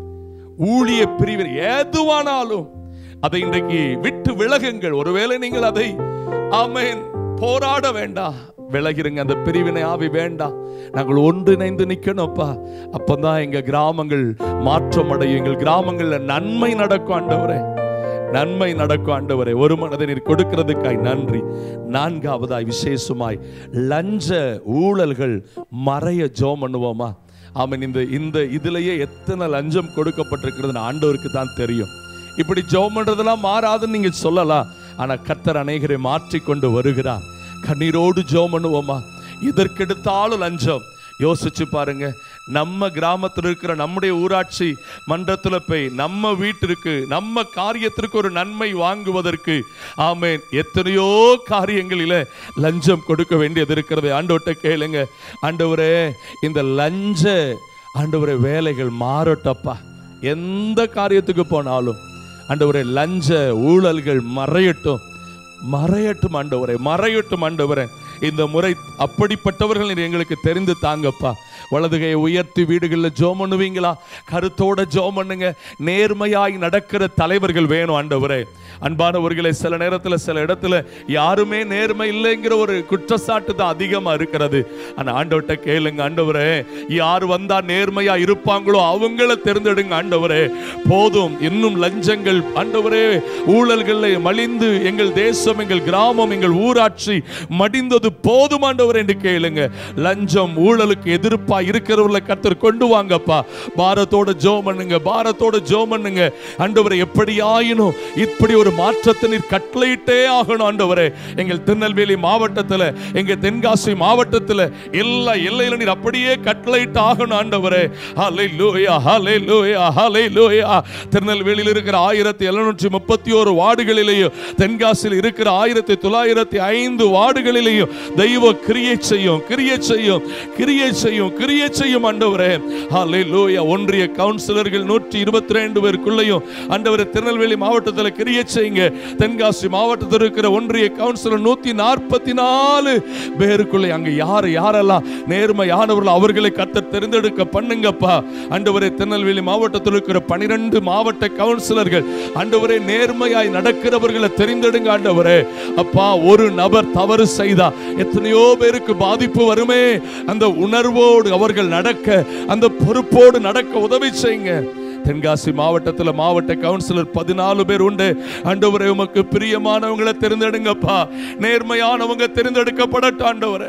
ஊழிய பிரிவினை எதுவானாலும் அதை இன்றைக்கு விட்டு விலகுங்கள் ஒருவேளை நீங்கள் அதை ஆமென் போராட வேண்டாம் விலகிருங்க அந்த பிரிவினை ஆவி வேண்டாம் நாங்கள் ஒன்றிணைந்து நிக்கணும்ப்பா அப்பதான் எங்க கிராமங்கள் மாற்றம் அடையும் எங்கள் கிராமங்கள்ல நன்மை நடக்கும் ஆண்டவரே நன்மை நடக்கும் ஆண்டவரே ஒரு மனதை நீர் கொடுக்கிறதுக்காய் நன்றி நான்காவதாய் விசேஷமாய் லஞ்ச ஊழல்கள் மறைய ஜோம் பண்ணுவோமா ஆமென் இந்த இந்த இதுலயே எத்தனை லஞ்சம் கொடுக்கப்பட்டிருக்கிறதுன்னு ஆண்டவருக்கு தான் தெரியும் இப்படி ஜெபம் பண்றதெல்லாம் மாறாதுன்னு நீங்க சொல்லலாம் ஆனா கர்த்தர் அநேகரை மாற்றி கொண்டு வருகிறார் கண்ணீரோடு ஜெபம் பண்ணுவோமா இதற்கெடுத்தாலும் லஞ்சம் யோசிச்சு பாருங்க நம்ம கிராமத்தில் இருக்கிற நம்முடைய ஊராட்சி மன்றத்துல போய் நம்ம வீட்டிற்கு நம்ம காரியத்திற்கு ஒரு நன்மை வாங்குவதற்கு ஆமென் எத்தனையோ காரியங்களில லஞ்சம் கொடுக்க வேண்டியது இருக்கிறது ஆண்டவர்கிட்ட கேளுங்க ஆண்டவரே இந்த லஞ்ச ஆண்டவரே வேலைகள் மாறட்டப்பா எந்த காரியத்துக்கு போனாலும் ஆண்டவரே லஞ்ச ஊழல்கள் மறையட்டும் மறையட்டும் ஆண்டவரே மறையட்டும் ஆண்டவரே இந்த முறை அப்படிப்பட்டவர்கள் நீர் எங்களுக்கு தெரிந்து தாங்கப்பா வலதுகையை உயர்த்தி வீடுகளில் ஜோம் பண்ணுவீங்களா கருத்தோட ஜோம் பண்ணுங்க நேர்மையாய் நடக்கிற தலைவர்கள் வேணும் ஆண்டவரே அன்பானவர்களே சில நேரத்தில் சில இடத்துல யாருமே நேர்மை இல்லைங்கிற ஒரு குற்றச்சாட்டு தான் அதிகமா இருக்கிறது ஆனா ஆண்டவர்கிட்ட கேளுங்க ஆண்டவரே யார் வந்தா நேர்மையா இருப்பாங்களோ அவங்கள தேர்ந்தெடுங்க ஆண்டவரே போதும் இன்னும் லஞ்சங்கள் ஆண்டவரே ஊழல்களை மலிந்து எங்கள் தேசம் எங்கள் கிராமம் எங்கள் ஊராட்சி மடிந்தது போதும் ஆண்டவர் என்று கேளுங்க லஞ்சம் ஊழலுக்கு எதிர்ப்பா இருக்கிறவர்களை கர்த்தர் கொண்டு வாங்கப்பா பாரத்தோட ஜோம் பண்ணுங்க பாரத்தோட ஜோம் பண்ணுங்க ஆண்டவரை எப்படி ஆயினும் இப்படி ஒரு மாற்றத்தை நீர் கட்டளையிட்டே ஆகணும் ஆண்டவரே எங்கள் திருநெல்வேலி மாவட்டத்துல எங்க தென்காசி மாவட்டத்துல எல்லா எல்லையில நீர் அப்படியே கட்டளையிட்டு ஆகணும் ஆண்டவரே ஹலை லூயா ஹலை லூயா ஹலை லூயா திருநெல்வேலியில் இருக்கிற ஆயிரத்தி எழுநூற்றி முப்பத்தி ஓரு வார்டுகளிலேயும் தென்காசியில் இருக்கிற ஆயிரத்தி தொள்ளாயிரத்தி ஐந்து வார்டுகளிலேயும் தெய்வ கிரியை செய்யும் கிரியை செய்யும் கிரியை செய்யும் கிரியை செய்யும் ஆண்டவரே ஹலை லூயா ஒன்றிய கவுன்சிலர்கள் நூற்றி இருபத்தி ரெண்டு பேருக்குள்ளேயும் ஆண்டவரே திருநெல்வேலி மாவட்டத்தில் கிரியை செய்யுங்க தென்காசி மாவட்டத்தில் இருக்கிற ஒன்றிய கவுன்சிலர் நூத்தி நாற்பத்தி நாலு பேருக்குள்ளே அங்க யார் யாரெல்லாம் நேர்மையானவர்கள் அவர்களை கத்த தெரிந்தெடுக்க பண்ணுங்கப்பா ஆண்டவரே திருநெல்வேலி மாவட்டத்தில் இருக்கிற பனிரெண்டு மாவட்ட கவுன்சிலர்கள் ஆண்டவரே நேர்மையாய் நடக்கிறவர்களை தெரிந்தெடுங்க ஆண்டவரே அப்பா ஒரு நபர் தவறு செய்தா எத்தனையோ பேருக்கு பாதிப்பு வருமே அந்த உணர்வோடு அவர்கள் நடக்க அந்த பொறுப்போடு நடக்க உதவி செய்யுங்க தென்காசி மாவட்டத்தில் மாவட்ட கவுன்சிலர் பதினாலு பேர் உண்டு ஆண்டவரே உமக்கு பிரியமானவங்களை தெரிந்தெடுங்கப்பா நேர்மையானவங்க தெரிந்தெடுக்கப்படட்டும் ஆண்டவரே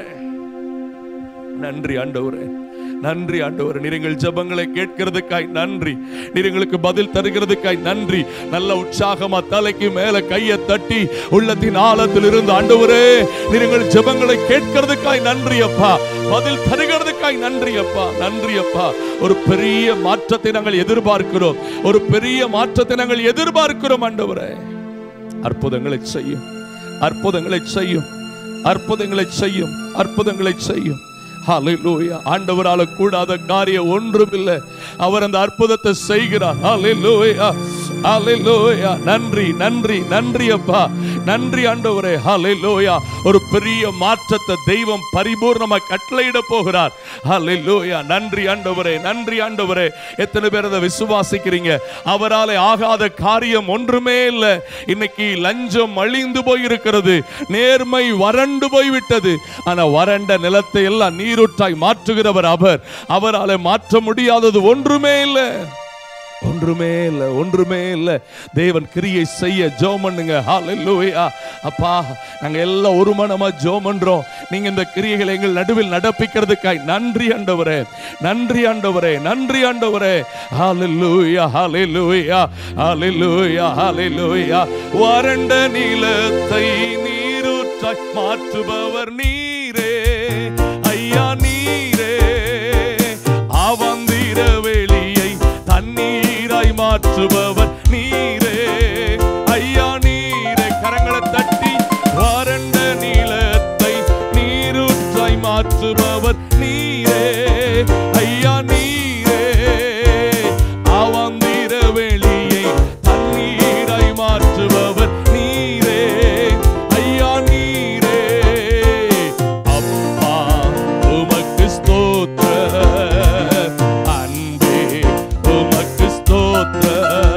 நன்றி ஆண்டவரே நன்றி ஆண்டவரே நீர் எங்கள் ஜெபங்களை கேட்கிறதுக்காய் நன்றி நீர் எங்களுக்கு பதில் தருகிறதுக்காய் நன்றி நல்ல உற்சாகமா தலைக்கு மேல கையை தட்டி உள்ளத்தின் ஆழத்தில் இருந்து ஆண்டவரே நீர் எங்கள் ஜெபங்களை கேட்கிறதுக்காய் நன்றி அப்பா பதில் தருகிறதுக்காய் நன்றி அப்பா நன்றி அப்பா ஒரு பெரிய மாற்றத்தை நாங்கள் எதிர்பார்க்கிறோம் ஒரு பெரிய மாற்றத்தை நாங்கள் எதிர்பார்க்கிறோம் ஆண்டவரே அற்புதங்களை செய்யும் அற்புதங்களை செய்யும் அற்புதங்களை செய்யும் அற்புதங்களை செய்யும் ஹalleluya ஆண்டவரால கூடாத காரியம் ஒன்றுமில்லை அவர் அந்த அற்புதத்தை செய்கிறார் ஹalleluya ஹalleluya நன்றி நன்றி நன்றி அப்பா நன்றி ஆண்டவரே ஹalleluya ஒரு பெரிய மாற்றத்தை தெய்வம் பரிபூர்ணமா கட்டளையிட போகிறார் ஹalleluya நன்றி ஆண்டவரே நன்றி ஆண்டவரே எத்தனை பேர் அதை விசுவாசிக்கிறீங்க அவராலே ஆகாத காரியம் ஒன்றுமே இல்லை இன்னைக்கு லஞ்சம் அழிந்து போயிருக்கிறது நேர்மை வறண்டு போய்விட்டது ஆனா வறண்ட நிலத்தை எல்லாம் நீரூற்றாய் மாற்றுகிறவர் அவர் அவராலே மாற்ற முடியாதது ஒன்றுமே இல்லை ஒன்றுமே இல்லை ஒன்றுமே இல்லை தேவன் கிரியை செய்ய ஜோம் பண்ணுங்க ஹalleluya அப்பா நாங்க எல்லாம் ஒரு மனமா ஜோம் பண்றோம் நீங்க இந்த கிரியைகளை எங்கள் நடுவில் நடப்பிக்கிறதுக்காய் நன்றி ஆண்டவரே நன்றி ஆண்டவரே நன்றி ஆண்டவரே ஹalleluya ஹalleluya ஹalleluya ஹalleluya வறண்ட நிலத்தை நீரூற்றாய் மாற்றுபவர் நீரே ஐயா நீரே அவந்திர வெளியை தண்ணீராய் மாற்றுபவர் நீரே ஐயா நீரே கரங்களை தட்டி வறண்ட நீளத்தை நீரூற்றாய் மாற்றுபவர் நீரே ஐயா நீரே அவந்திர வெளியை தண்ணீராய் மாற்றுபவர் நீரே ஐயா நீரே அப்பா உமக்கு ஸ்தோத்திர அன்பே உமக்கு ஸ்தோத்திர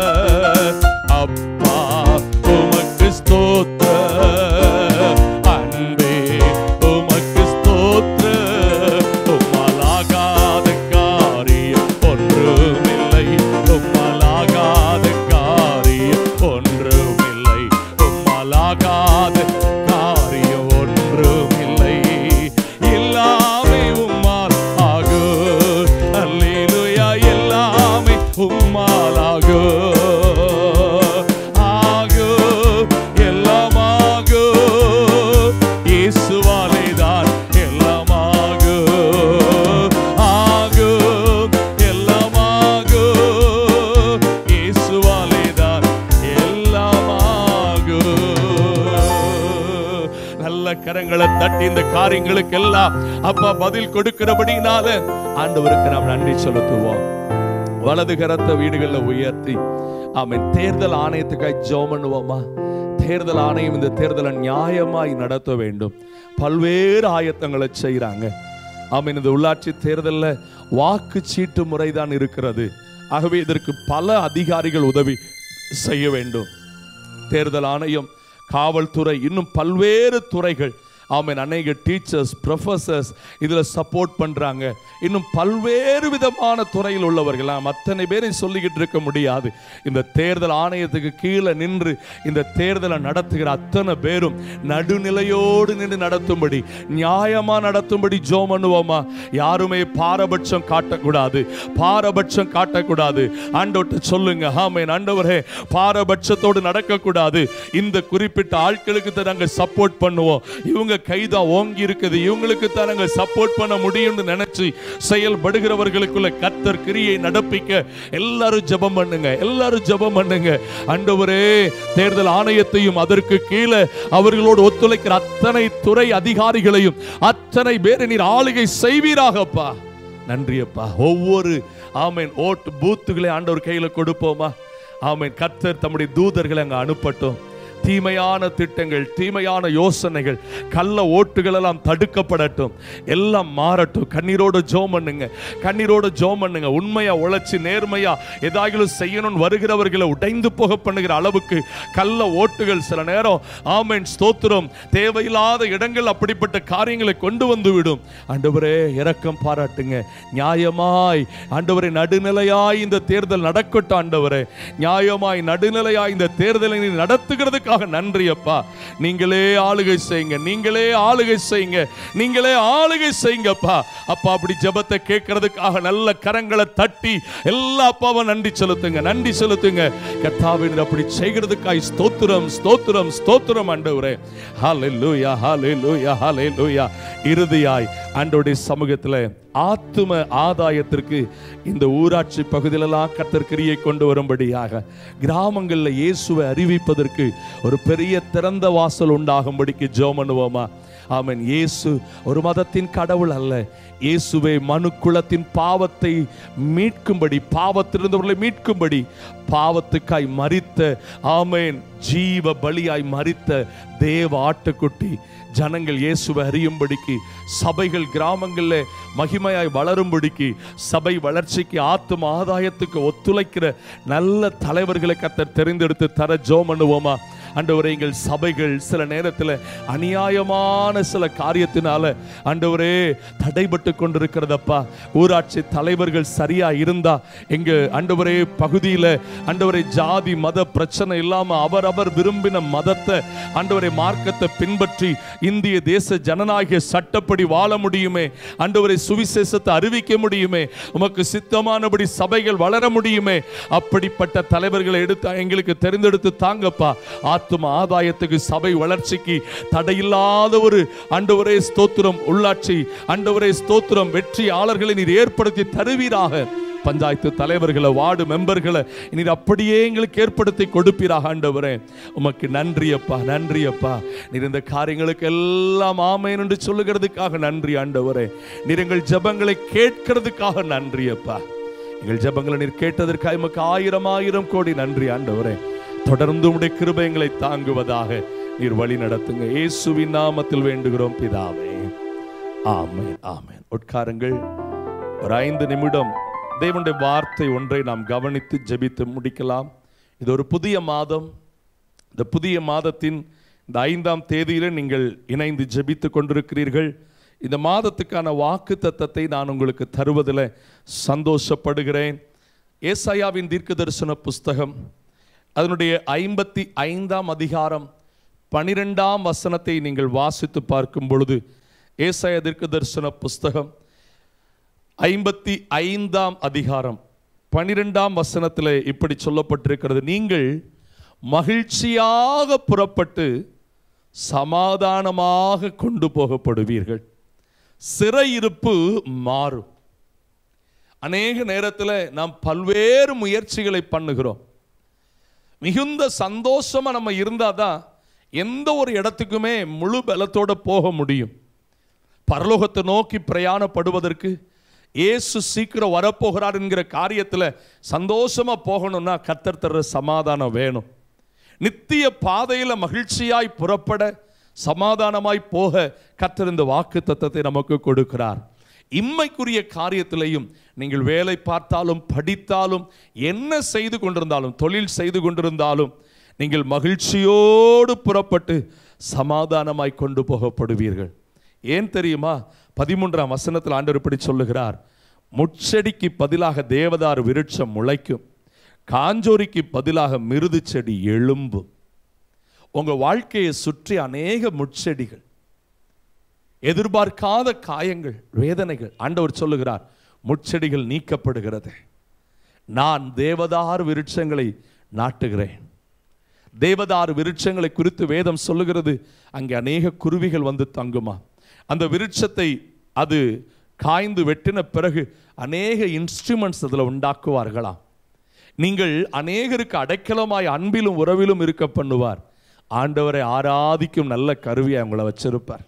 அப்பா உமக்கு ஸ்தோத்திர அன்பே உமக்கு ஸ்தோத்திர உம்மலாகாத காரியம் ஒன்றுமில்லை உம்மலாகாத காரியம் ஒன்றுமில்லை உம்மலாகாத காரியம் ஒன்றுமில்லை எல்லாமே உம்மால் ஆகு அல்லேலூயா எல்லாமே உம்மால் ஆகு ஆகு எல்லாம் ஆகு இயேசுவாலே தான் எல்லாம் ஆகு ஆகு எல்லாம் ஆகு இயேசுவாலே தான் எல்லாம் ஆகு நல்ல கரங்களை தட்டி இந்த காரியங்களுக்கு எல்லாம் அப்பா பதில் கொடுக்கிறபடினால ஆண்டவருக்கு நாம் நன்றி செலுத்துவோம் வலது கரத்தை வீடுகளில் உயர்த்தி ஆமென் தேர்தல் ஆணையத்துக்காய் ஜெபம் பண்ணுவோமா தேர்தல் ஆணையம் இந்த தேர்தலை நியாயமாய் நடத்த வேண்டும் பல்வேறு ஆயத்தங்களை செய்கிறாங்க ஆமென் இந்த உள்ளாட்சி தேர்தலில் வாக்கு சீட்டு முறைதான் இருக்கிறது ஆகவே இதற்கு பல அதிகாரிகள் உதவி செய்ய வேண்டும் தேர்தல் ஆணையம் காவல்துறை இன்னும் பல்வேறு துறைகள் ஆமென் அநேக டீச்சர்ஸ் ப்ரொஃபசர்ஸ் இதில் சப்போர்ட் பண்ணுறாங்க இன்னும் பல்வேறு விதமான துறையில் உள்ளவர்கள் நாம் அத்தனை பேரையும் சொல்லிக்கிட்டு இருக்க முடியாது இந்த தேர்தல் ஆணையத்துக்கு கீழே நின்று இந்த தேர்தலை நடத்துகிற அத்தனை பேரும் நடுநிலையோடு நின்று நடத்தும்படி நியாயமாக நடத்தும்படி ஜோ பண்ணுவோமா யாருமே பாரபட்சம் காட்டக்கூடாது பாரபட்சம் காட்டக்கூடாது ஆண்டோட்ட சொல்லுங்க ஆமென் ஆண்டவரே பாரபட்சத்தோடு நடக்கக்கூடாது இந்த குறிப்பிட்ட ஆட்களுக்கு தான் நாங்கள் சப்போர்ட் பண்ணுவோம் இவங்க கைதான் ஓங்கி இருக்குது இவங்களுக்கு தான் நாங்கள் சப்போர்ட் பண்ண முடியும்னு நினைச்சு செயல்படுகிறவர்களுக்குள்ள கத்தர் கிரியை நடப்பிக்க எல்லாரும் ஜெபம் பண்ணுங்க எல்லாரும் ஜெபம் பண்ணுங்க ஆண்டவரே தேர்தல் ஆணையத்தையும் அதற்கு கீழே அவர்களோடு ஒத்துழைக்கிற அத்தனை துறை அதிகாரிகளையும் அத்தனை பேரை நீர் ஆளுகை செய்வீராகப்பா நன்றியப்பா ஒவ்வொரு ஆமேன் ஓட்டு பூத்துகளை ஆண்டவர் கையில கொடுப்போமா ஆமேன் கர்த்தர் தம்முடைய தூதர்களை அங்க அனுப்பட்டும் தீமையான திட்டங்கள் தீமையான யோசனைகள் கள்ள ஓட்டுகள் எல்லாம் தடுக்கப்படட்டும் எல்லாம் மாறட்டும் கண்ணீரோட ஜோம் பண்ணுங்க கண்ணீரோட ஜோம் பண்ணுங்க உண்மையா உழைச்சி நேர்மையா ஏதாகிலும் செய்யணும்னு வருகிறவர்களை உடைந்து போக பண்ணுகிற அளவுக்கு கள்ள ஓட்டுகள் சில நேரம் ஆமேன் ஸ்தோத்திரம் தேவையில்லாத இடங்கள் அப்படிப்பட்ட காரியங்களை கொண்டு வந்து விடும் ஆண்டவரே இரக்கம் பாராட்டுங்க நியாயமாய் ஆண்டவரே நடுநிலையாய் இந்த தேர்தல் நடக்கட்டும் ஆண்டவரே நியாயமாய் நடுநிலையாய் இந்த தேர்தலை நீ நடத்துகிறதுக்காக நன்றி அப்பா நீங்களே ஆளுகை செய்யுங்க நீங்களே ஆளுகை செய்யுங்க நீங்களே ஆளுகை செய்யுங்கப்பா அப்பா அப்படி ஜெபத்தை கேட்கறதுக்காக நல்ல கரங்களை தட்டி எல்லா அப்பாவும் நன்றி செலுத்துங்க நன்றி செலுத்துங்க கர்த்தாவின் அப்படி செய்கிறதுக்காய் ஸ்தோத்திரம் ஸ்தோத்திரம் ஸ்தோத்திரம் ஆண்டவரே ஹalleluya ஹalleluya ஹalleluya இறுதியாய் ஆண்டவருடைய சமூகத்தில் ஆத்தும ஆதாயத்திற்கு இந்த ஊராட்சி பகுதியிலெல்லாம் கர்த்தர் கிரியை கொண்டு வரும்படியாக கிராமங்களில் இயேசுவை அறிவிப்பதற்கு ஒரு பெரிய திறந்த வாசல் உண்டாகும்படிக்கு ஜெபம் பண்ணுவோமா ஆமென் இயேசு ஒரு மதத்தின் கடவுள் அல்ல இயேசுவே மனு குலத்தின் பாவத்தை மீட்கும்படி பாவத்திலிருந்தவர்களை மீட்கும்படி பாவத்துக்காய் மரித்த ஆமென் ஜீவ பலியாய் மரித்த தேவ ஆட்டுக்குட்டி ஜனங்கள் இயேசுவை அறியும்படிக்கு சபைகள் கிராமங்களில் மகிமையாய் வளரும்படிக்கு சபை வளர்ச்சிக்கு ஆத்தும ஆதாயத்துக்கு ஒத்துழைக்கிற நல்ல தலைவர்களை கத்தர் தெரிந்தெடுத்து தர ஜோ பண்ணுவோமா ஆண்டவரே எங்கள் சபைகள் சில நேரத்தில் அநியாயமான சில காரியத்தினால ஆண்டவரே தடைபட்டு கொண்டிருக்கிறதப்பா ஊராட்சி தலைவர்கள் சரியா இருந்தா எங்க ஆண்டவரே பகுதியில் ஆண்டவரே ஜாதி மத பிரச்சனை இல்லாம அவரவர் விரும்பின மதத்தை ஆண்டவரே மார்க்கத்தை பின்பற்றி இந்திய தேச ஜனநாயக சட்டப்படி வாழ முடியுமே ஆண்டவரை சுவிசேஷத்தை அறிவிக்க முடியுமே உமக்கு சித்தமானபடி சபைகள் வளர முடியுமே அப்படிப்பட்ட தலைவர்களை எடுத்து எங்களுக்கு தெரிந்தெடுத்து தாங்கப்பா ஆத்தும ஆதாயத்துக்கு சபை வளர்ச்சிக்கு தடையில்லாத ஒரு ஆண்டவரே ஸ்தோத்திரம் உள்ளாட்சி ஆண்டவரே ஸ்தோத்திரம் வெற்றியாளர்களை நீர் ஏற்படுத்தி தருவீராக பஞ்சாயத்து தலைவர்களை வார்டு மெம்பர்களை நீர் அப்படியே எங்களுக்கு ஏற்படுத்தி கொடுப்பீராக ஆண்டவரே உமக்கு நன்றி அப்பா நன்றி அப்பா நீர் இந்த காரியங்களுக்கு எல்லாம் ஆமேன் என்று சொல்லுகிறதுக்காக நன்றி ஆண்டவரே நீர் எங்கள் ஜெபங்களை கேட்கிறதுக்காக நன்றி அப்பா எங்கள் ஜெபங்களை நீர் கேட்டதற்காக உமக்கு ஆயிரம் ஆயிரம் கோடி நன்றி ஆண்டவரே தொடர்ந்து உடைய கிருபை எங்களை தாங்குவதாக நீர் வழி நடத்துங்க இயேசுவின் நாமத்தில் வேண்டுகிறோம் பிதாவே ஆமென் ஆமென் உட்காருங்கள் ஒரு ஐந்து நிமிடம் தேவனுடைய வார்த்தை ஒன்றை நாம் கவனித்து ஜெபித்து முடிக்கலாம் இது ஒரு புதிய மாதம் இந்த புதிய மாதத்தின் இந்த ஐந்தாம் தேதியில நீங்கள் இணைந்து ஜெபித்து கொண்டிருக்கிறீர்கள் இந்த மாதத்துக்கான வாக்கு தத்தத்தை நான் உங்களுக்கு தருவதில் சந்தோஷப்படுகிறேன் ஏசாயாவின் தீர்க்க தரிசன புஸ்தகம் அதனுடைய ஐம்பத்தி ஐந்தாம் அதிகாரம் பனிரெண்டாம் வசனத்தை நீங்கள் வாசித்து பார்க்கும் பொழுது ஏசாயா தீர்க்க தரிசன புஸ்தகம் ஐம்பத்தி ஐந்தாம் அதிகாரம் பனிரெண்டாம் வசனத்தில் இப்படி சொல்லப்பட்டிருக்கிறது நீங்கள் மகிழ்ச்சியாக புறப்பட்டு சமாதானமாக கொண்டு போகப்படுவீர்கள் சிறையிருப்பு மாறும் அநேக நேரத்தில் நாம் பல்வேறு முயற்சிகளை பண்ணுகிறோம் மிகுந்த சந்தோஷமா நம்ம இருந்தாதான் எந்த ஒரு இடத்துக்குமே முழு பலத்தோட போக முடியும் பரலோகத்தை நோக்கி பிரயாணப்படுவதற்கு இயேசு சீக்கிரம் வரப்போகிறார் என்கிற காரியத்தில் சந்தோஷமா போகணும்னா கத்தர் தர்ற சமாதானம் வேணும் நித்திய பாதையில் மகிழ்ச்சியாய் புறப்பட சமாதானமாய் போக கத்தர் இந்த வாக்கு தத்தத்தை நமக்கு கொடுக்கிறார் இம்மைக்குரிய காரியத்திலையும் நீங்கள் வேலை பார்த்தாலும் படித்தாலும் என்ன செய்து கொண்டிருந்தாலும் தொழில் செய்து கொண்டிருந்தாலும் நீங்கள் மகிழ்ச்சியோடு புறப்பட்டு சமாதானமாய் கொண்டு போகப்படுவீர்கள் ஏன் தெரியுமா பதிமூன்றாம் வசனத்தில் ஆண்டவர் இப்படி சொல்லுகிறார் முட்செடிக்கு பதிலாக தேவதார் விருட்சம் முளைக்கும் காஞ்சோரிக்கு பதிலாக மிருது செடி எழும்பும் உங்க வாழ்க்கையை சுற்றி அநேக முட்செடிகள் எதிர்பார்க்காத காயங்கள் வேதனைகள் ஆண்டவர் சொல்லுகிறார் முட்செடிகள் நீக்கப்படுகிறது நான் தேவதார் விருட்சங்களை நாட்டுகிறேன் தேவதார் விருட்சங்களை குறித்து வேதம் சொல்லுகிறது அங்கே அநேக குருவிகள் வந்து தங்குமா அந்த விருட்சத்தை அது காய்ந்து வெட்டின பிறகு அநேக இன்ஸ்ட்ருமெண்ட்ஸ் அதில் உண்டாக்குவார்களாம் நீங்கள் அநேகருக்கு அடைக்கலமாய் அன்பிலும் உறவிலும் இருக்க பண்ணுவார் ஆண்டவரை ஆராதிக்கும் நல்ல கருவியை அவங்கள வச்சிருப்பார்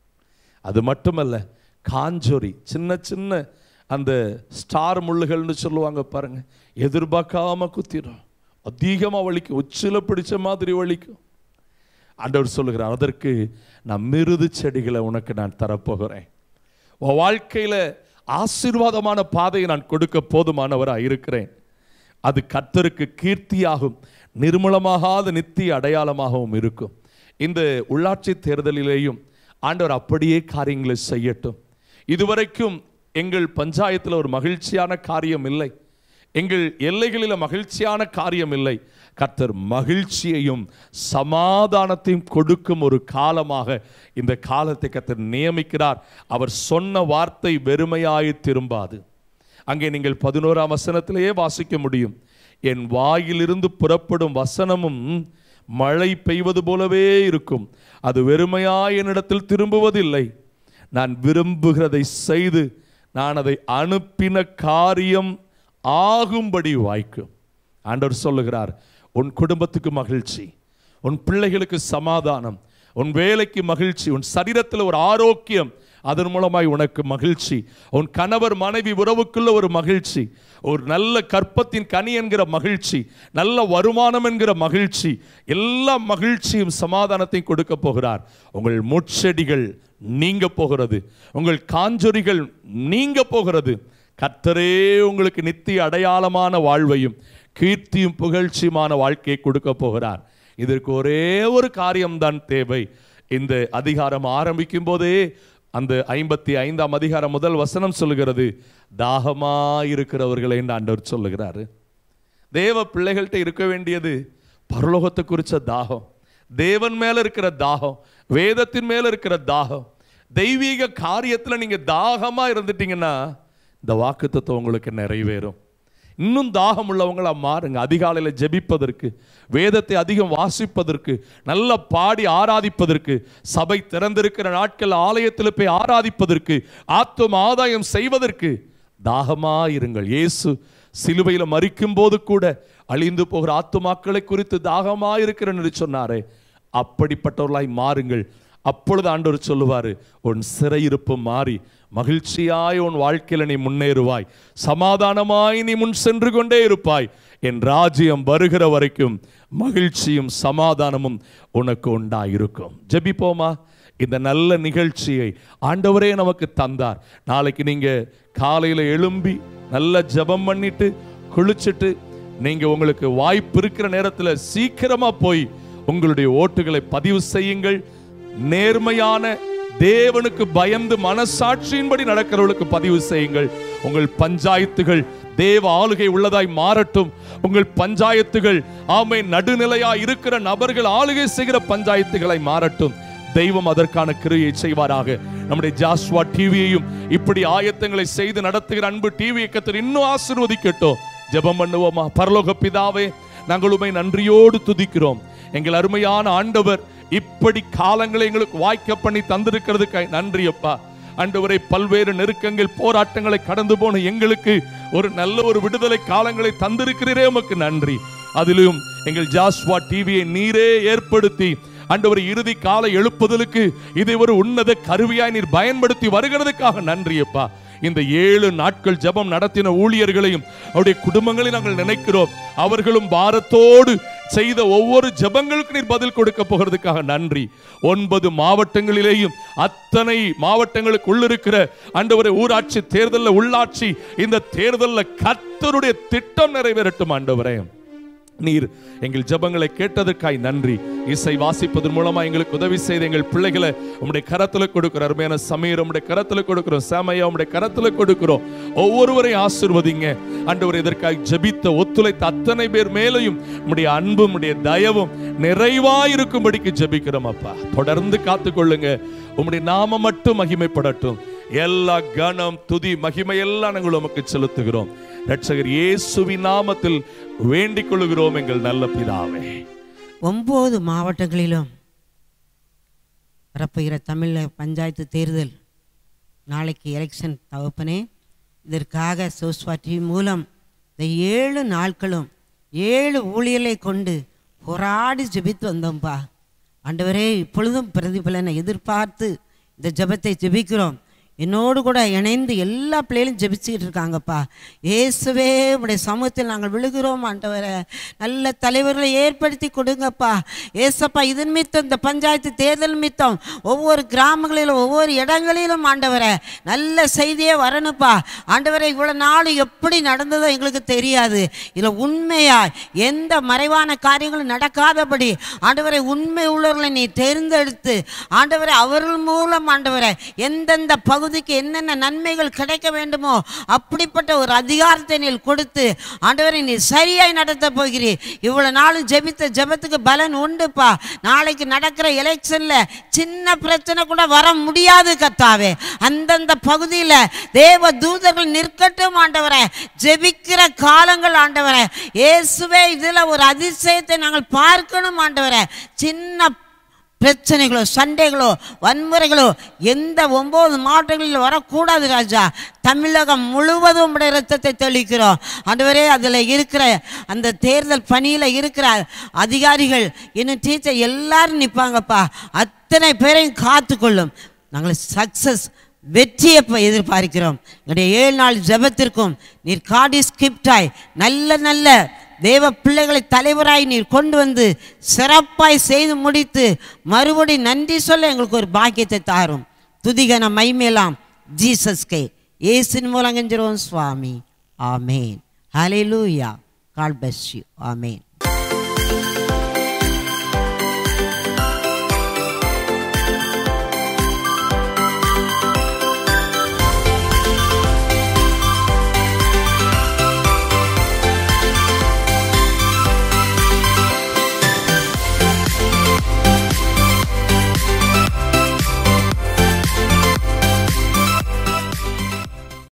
அது மட்டுமல்ல காஞ்சொரி சின்ன சின்ன அந்த ஸ்டார் முள்ளுகள்னு சொல்லுவாங்க பாருங்க எதிர்பார்க்காம குத்திடும் அதிகமாக வலிக்கும் உச்சில பிடிச்ச மாதிரி வலிக்கும் ஆண்டவர் சொல்லுகிறார் அதற்கு நான் மிருது செடிகளை உனக்கு நான் தரப்போகிறேன் உன் வாழ்க்கையில ஆசீர்வாதமான பாதையை நான் கொடுக்க போதுமானவராக இருக்கிறேன் அது கர்த்தருக்கு கீர்த்தியாகும் நிர்மலமாகாத நித்திய அடையாளமாகவும் இருக்கும் இந்த உள்ளாட்சி தேர்தலிலேயும் ஆண்டவர் அப்படியே காரியங்களை செய்யட்டும் இதுவரைக்கும் எங்கள் பஞ்சாயத்தில் ஒரு மகிழ்ச்சியான காரியம் இல்லை எங்கள் எல்லைகளில் மகிழ்ச்சியான காரியம் இல்லை கர்த்தர் மகிழ்ச்சியையும் சமாதானத்தையும் கொடுக்கும் ஒரு காலமாக இந்த காலத்தை கர்த்தர் நியமிக்கிறார் அவர் சொன்ன வார்த்தை வெறுமையாய் திரும்பாது அங்கே நீங்கள் பதினோராம் வசனத்திலேயே வாசிக்க முடியும் என் வாயிலிருந்து புறப்படும் வசனமும் மழை பெய்வது போலவே இருக்கும் அது வெறுமையாய் என்னிடத்தில் திரும்புவதில்லை நான் விரும்புகிறதை செய்து நான் அதை அனுப்பின காரியம் ஆகும்படி வாய்க்கும் ஆண்டவர் சொல்லுகிறார் உன் குடும்பத்துக்கு மகிழ்ச்சி உன் பிள்ளைகளுக்கு சமாதானம் உன் வேலைக்கு மகிழ்ச்சி உன் சரீரத்தில் ஒரு ஆரோக்கியம் அதன் மூலமாய் உனக்கு மகிழ்ச்சி உன் கணவர் மனைவி உறவுக்குள்ள ஒரு மகிழ்ச்சி ஒரு நல்ல கற்பத்தின் கனி என்கிற மகிழ்ச்சி நல்ல வருமானம் என்கிற மகிழ்ச்சி எல்லா மகிழ்ச்சியும் சமாதானத்தையும் கொடுக்க போகிறார் உங்கள் முட்செடிகள் நீங்க போகிறது உங்கள் காஞ்சொரிகள் நீங்க போகிறது கர்த்தரே உங்களுக்கு நித்திய அடையாளமான வாழ்வையும் கீர்த்தியும் புகழ்ச்சியுமான வாழ்க்கையை கொடுக்க போகிறார் இதற்கு ஒரே ஒரு காரியம்தான் தேவை இந்த அதிகாரம் ஆரம்பிக்கும் போதே அந்த ஐம்பத்தி ஐந்தாம் அதிகாரம் முதல் வசனம் சொல்லுகிறது தாகமா இருக்கிறவர்களை என்று ஆண்டவர் சொல்லுகிறாரு தேவ பிள்ளைகள்கிட்ட இருக்க வேண்டியது பரலோகத்தை குறிச்ச தாகம் தேவன் மேல இருக்கிற தாகம் வேதத்தின் மேல இருக்கிற தாகம் தெய்வீக காரியத்துல நீங்க தாகமா இருந்துட்டீங்கன்னா இந்த வாக்குத்தத்தம் உங்களுக்கு நிறைவேறும் இன்னும் தாகம் உள்ளவங்களா மாறுங்க அதிகாலையில் ஜெபிப்பதற்கு வேதத்தை அதிகம் வாசிப்பதற்கு நல்ல பாடி ஆராதிப்பதற்கு சபை திறந்திருக்கிற நாட்கள் ஆலயத்தில் போய் ஆராதிப்பதற்கு ஆத்தும ஆதாயம் செய்வதற்கு தாகமா இருங்கள் இயேசு சிலுவையில் மறிக்கும் போது கூட அழிந்து போகிற ஆத்துமாக்களை குறித்து தாகமா இருக்கிறேன்னு சொன்னாரே அப்படிப்பட்டவர்களாய் மாறுங்கள் அப்பொழுது ஆண்டவர் சொல்லுவாரு உன் சிறையிருப்பு மாறி மகிழ்ச்சியாய் உன் வாழ்க்கையில நீ முன்னேறுவாய் சமாதானமாய் நீ முன் சென்று கொண்டே இருப்பாய் என் ராஜ்யம் வருகிற வரைக்கும் மகிழ்ச்சியும் சமாதானமும் உனக்கு உண்டாயிருக்கும் ஜெபிப்போமா இந்த நல்ல நிகழ்ச்சியை ஆண்டவரே நமக்கு தந்தார் நாளைக்கு நீங்க காலையில எழும்பி நல்ல ஜெபம் பண்ணிட்டு குளிச்சுட்டு நீங்க உங்களுக்கு வாய்ப்பு இருக்கிற நேரத்துல சீக்கிரமா போய் உங்களுடைய ஓட்டுகளை பதிவு செய்யுங்கள் நேர்மையான தேவனுக்கு பயந்து மனசாட்சியின்படி நடக்கிறவர்களுக்கு பதிவு செய்யுங்கள் உங்கள் பஞ்சாயத்துகள் தேவ ஆளுகை உள்ளதாய் மாறட்டும் உங்கள் பஞ்சாயத்துகள் ஆமை நடுநிலையா இருக்கிற நபர்கள் ஆளுகை செய்கிற பஞ்சாயத்துகளை மாறட்டும் தெய்வம் அதற்கான கிரியை செய்வாராக நம்முடைய ஜாஸ்வா டிவியையும் இப்படி ஆயத்தங்களை செய்து நடத்துகிற அன்பு டிவி இயக்கத்தில் இன்னும் ஆசீர்வதிக்கட்டும் ஜெபம் பண்ணுவோமா பரலோக பிதாவே நாங்கள் உமை நன்றியோடு துதிக்கிறோம் எங்கள் அருமையான ஆண்டவர் இப்படி காலங்களை எங்களுக்கு வாய்க்க பண்ணி தந்திருக்கிறதுக்கு நன்றி அப்பா ஆண்டவரை பல்வேறு நெருக்கங்கள் போராட்டங்களை கடந்து போன எங்களுக்கு ஒரு நல்ல ஒரு விடுதலை காலங்களை தந்திருக்கிறீரே உமக்கு நன்றி அதிலும் எங்கள் ஜாஸ்வா டிவியை நீரே ஏற்படுத்தி ஆண்டவர் இறுதி கால எழுப்புதலுக்கு இதை ஒரு உன்னத கருவியாய் நீர் பயன்படுத்தி வருகிறதுக்காக நன்றி அப்பா இந்த ஏழு நாட்கள் ஜெபம் நடத்தின ஊழியர்களையும் அவருடைய குடும்பங்களை நாங்கள் நினைக்கிறோம் அவர்களும் பாரத்தோடு செய்த ஒவ்வொரு ஜெபங்களுக்கும் நீர் பதில் கொடுக்க போகிறதுக்காக நன்றி ஒன்பது மாவட்டங்களிலேயும் அத்தனை மாவட்டங்களுக்கு உள்ளிருக்கிற ஆண்டவரை ஊராட்சி தேர்தலில் உள்ளாட்சி இந்த தேர்தலில் கர்த்தருடைய திட்டம் நிறைவேறட்டும் ஆண்டவரே நீர் எங்கள் ஜெபங்களை கேட்டதற்காய் நன்றி இசை வாசிப்பதன் மூலமா எங்களுக்கு உதவி செய்த எங்கள் பிள்ளைகளை உம்முடைய கரத்துல கொடுக்கிறோம் அருமையான சமீர் உம்முடைய கரத்துல கொடுக்கிறோம் சேமையா உம்முடைய கரத்துல கொடுக்கிறோம் ஒவ்வொருவரையும் ஆசிர்வதிங்க ஆண்டவர் இதற்காக ஜெபித்த ஒத்துழைத்த அத்தனை பேர் மேலையும் உம்முடைய அன்பும் உம்முடைய தயவும் நிறைவாயிருக்கும்படிக்கு ஜெபிக்கிறோம் அப்பா தொடர்ந்து காத்துக்கொள்ளுங்க உம்முடைய நாம மட்டும் மகிமைப்படட்டும் எல்லா கணம் துதி மகிமை எல்லாம் நாங்கள் உமக்கு செலுத்துகிறோம் ரட்சகர் இயேசுவின் நாமத்தில் வேண்டிக் கொள்கிறோம் எங்கள் நல்ல பிதாவே ஒம்பது மாவட்டங்களிலும் வரப்போகிற தமிழ் பஞ்சாயத்து தேர்தல் நாளைக்கு எலெக்ஷன் தகப்பனே இதற்காக சோஸ்வா டிவி மூலம் இந்த ஏழு நாட்களும் ஏழு ஊழியர்களை கொண்டு போராடி ஜெபித்து வந்தோம்ப்பா ஆண்டவரே இப்பொழுதும் பிரதிபலனை எதிர்பார்த்து இந்த ஜெபத்தை ஜெபிக்கிறோம் என்னோடு கூட இணைந்து எல்லா பிள்ளைகளும் ஜெபிச்சுக்கிட்டு இருக்காங்கப்பா இயேசுவே உடைய சமூகத்தில் நாங்கள் விழுகிறோம் ஆண்டவரை நல்ல தலைவர்களை ஏற்படுத்தி கொடுங்கப்பா ஏசப்பா இது நிமித்தம் இந்த பஞ்சாயத்து தேர்தல் நிமித்தம் ஒவ்வொரு கிராமங்களிலும் ஒவ்வொரு இடங்களிலும் ஆண்டவரை நல்ல செய்தியே வரணுப்பா ஆண்டவரை இவ்வளோ நாள் எப்படி நடந்ததோ எங்களுக்கு தெரியாது இதில் உண்மையா எந்த மறைவான காரியங்களும் நடக்காதபடி ஆண்டவரை உண்மை உள்ளவர்களை நீ தேர்ந்தெடுத்து ஆண்டவரை அவர்கள் மூலம் ஆண்டவரை எந்தெந்த பகுதிக்கு என்னென்ன நன்மைகள் கிடைக்க வேண்டுமோ அப்படிப்பட்ட ஒரு அதிகாரத்தை நீ கொடுத்து ஆண்டவரை நீ சரியாய் நடத்த போகிறீர் இவ்வளவு நாளும் ஜெபித்த ஜெபத்துக்கு பலன் உண்டுப்பா நாளைக்கு நடக்கிற எலெக்ஷன்ல சின்ன பிரச்சனை கூட வர முடியாது கத்தாவே அந்தந்த பகுதியில் தேவ தூதர்கள் நிற்கட்டும் ஆண்டவரே ஜெபிக்கிற காலங்கள் ஆண்டவரே இயேசுவே இதுல ஒரு அதிசயத்தை நாங்கள் பார்க்கணும் ஆண்டவரே சின்ன பிரச்சனைகளோ சண்டைகளோ வன்முறைகளோ எந்த ஒன்பது மாவட்டங்களில் வரக்கூடாது ராஜா தமிழகம் முழுவதும் உடைய ரத்தத்தை தெளிக்கிறோம் ஆண்டவரே அதில் இருக்கிற அந்த தேர்தல் பணியில் இருக்கிற அதிகாரிகள் இன்னும் டீச்சர் எல்லாரும் நிற்பாங்கப்பா அத்தனை பேரையும் காத்துக்கொள்ளும் நாங்கள் சக்சஸ் வெற்றியை ப- எதிர்பார்க்கிறோம் எங்களுடைய ஏழு நாள் ஜெபத்திற்கும் நீர் காடி ஸ்கிப்டாய் நல்ல நல்ல தேவ பிள்ளைகளை தலைவராய் நீர் கொண்டு வந்து சிறப்பாய் செய்து முடித்து மறுபடி நன்றி சொல்ல எங்களுக்கு ஒரு பாக்கியத்தை தாரும் துதிகன மைமேலாம் ஜீசஸ்கே இயேசின் மூலம் கெஞ்சிரோம் சுவாமி amen hallelujah God bless you amen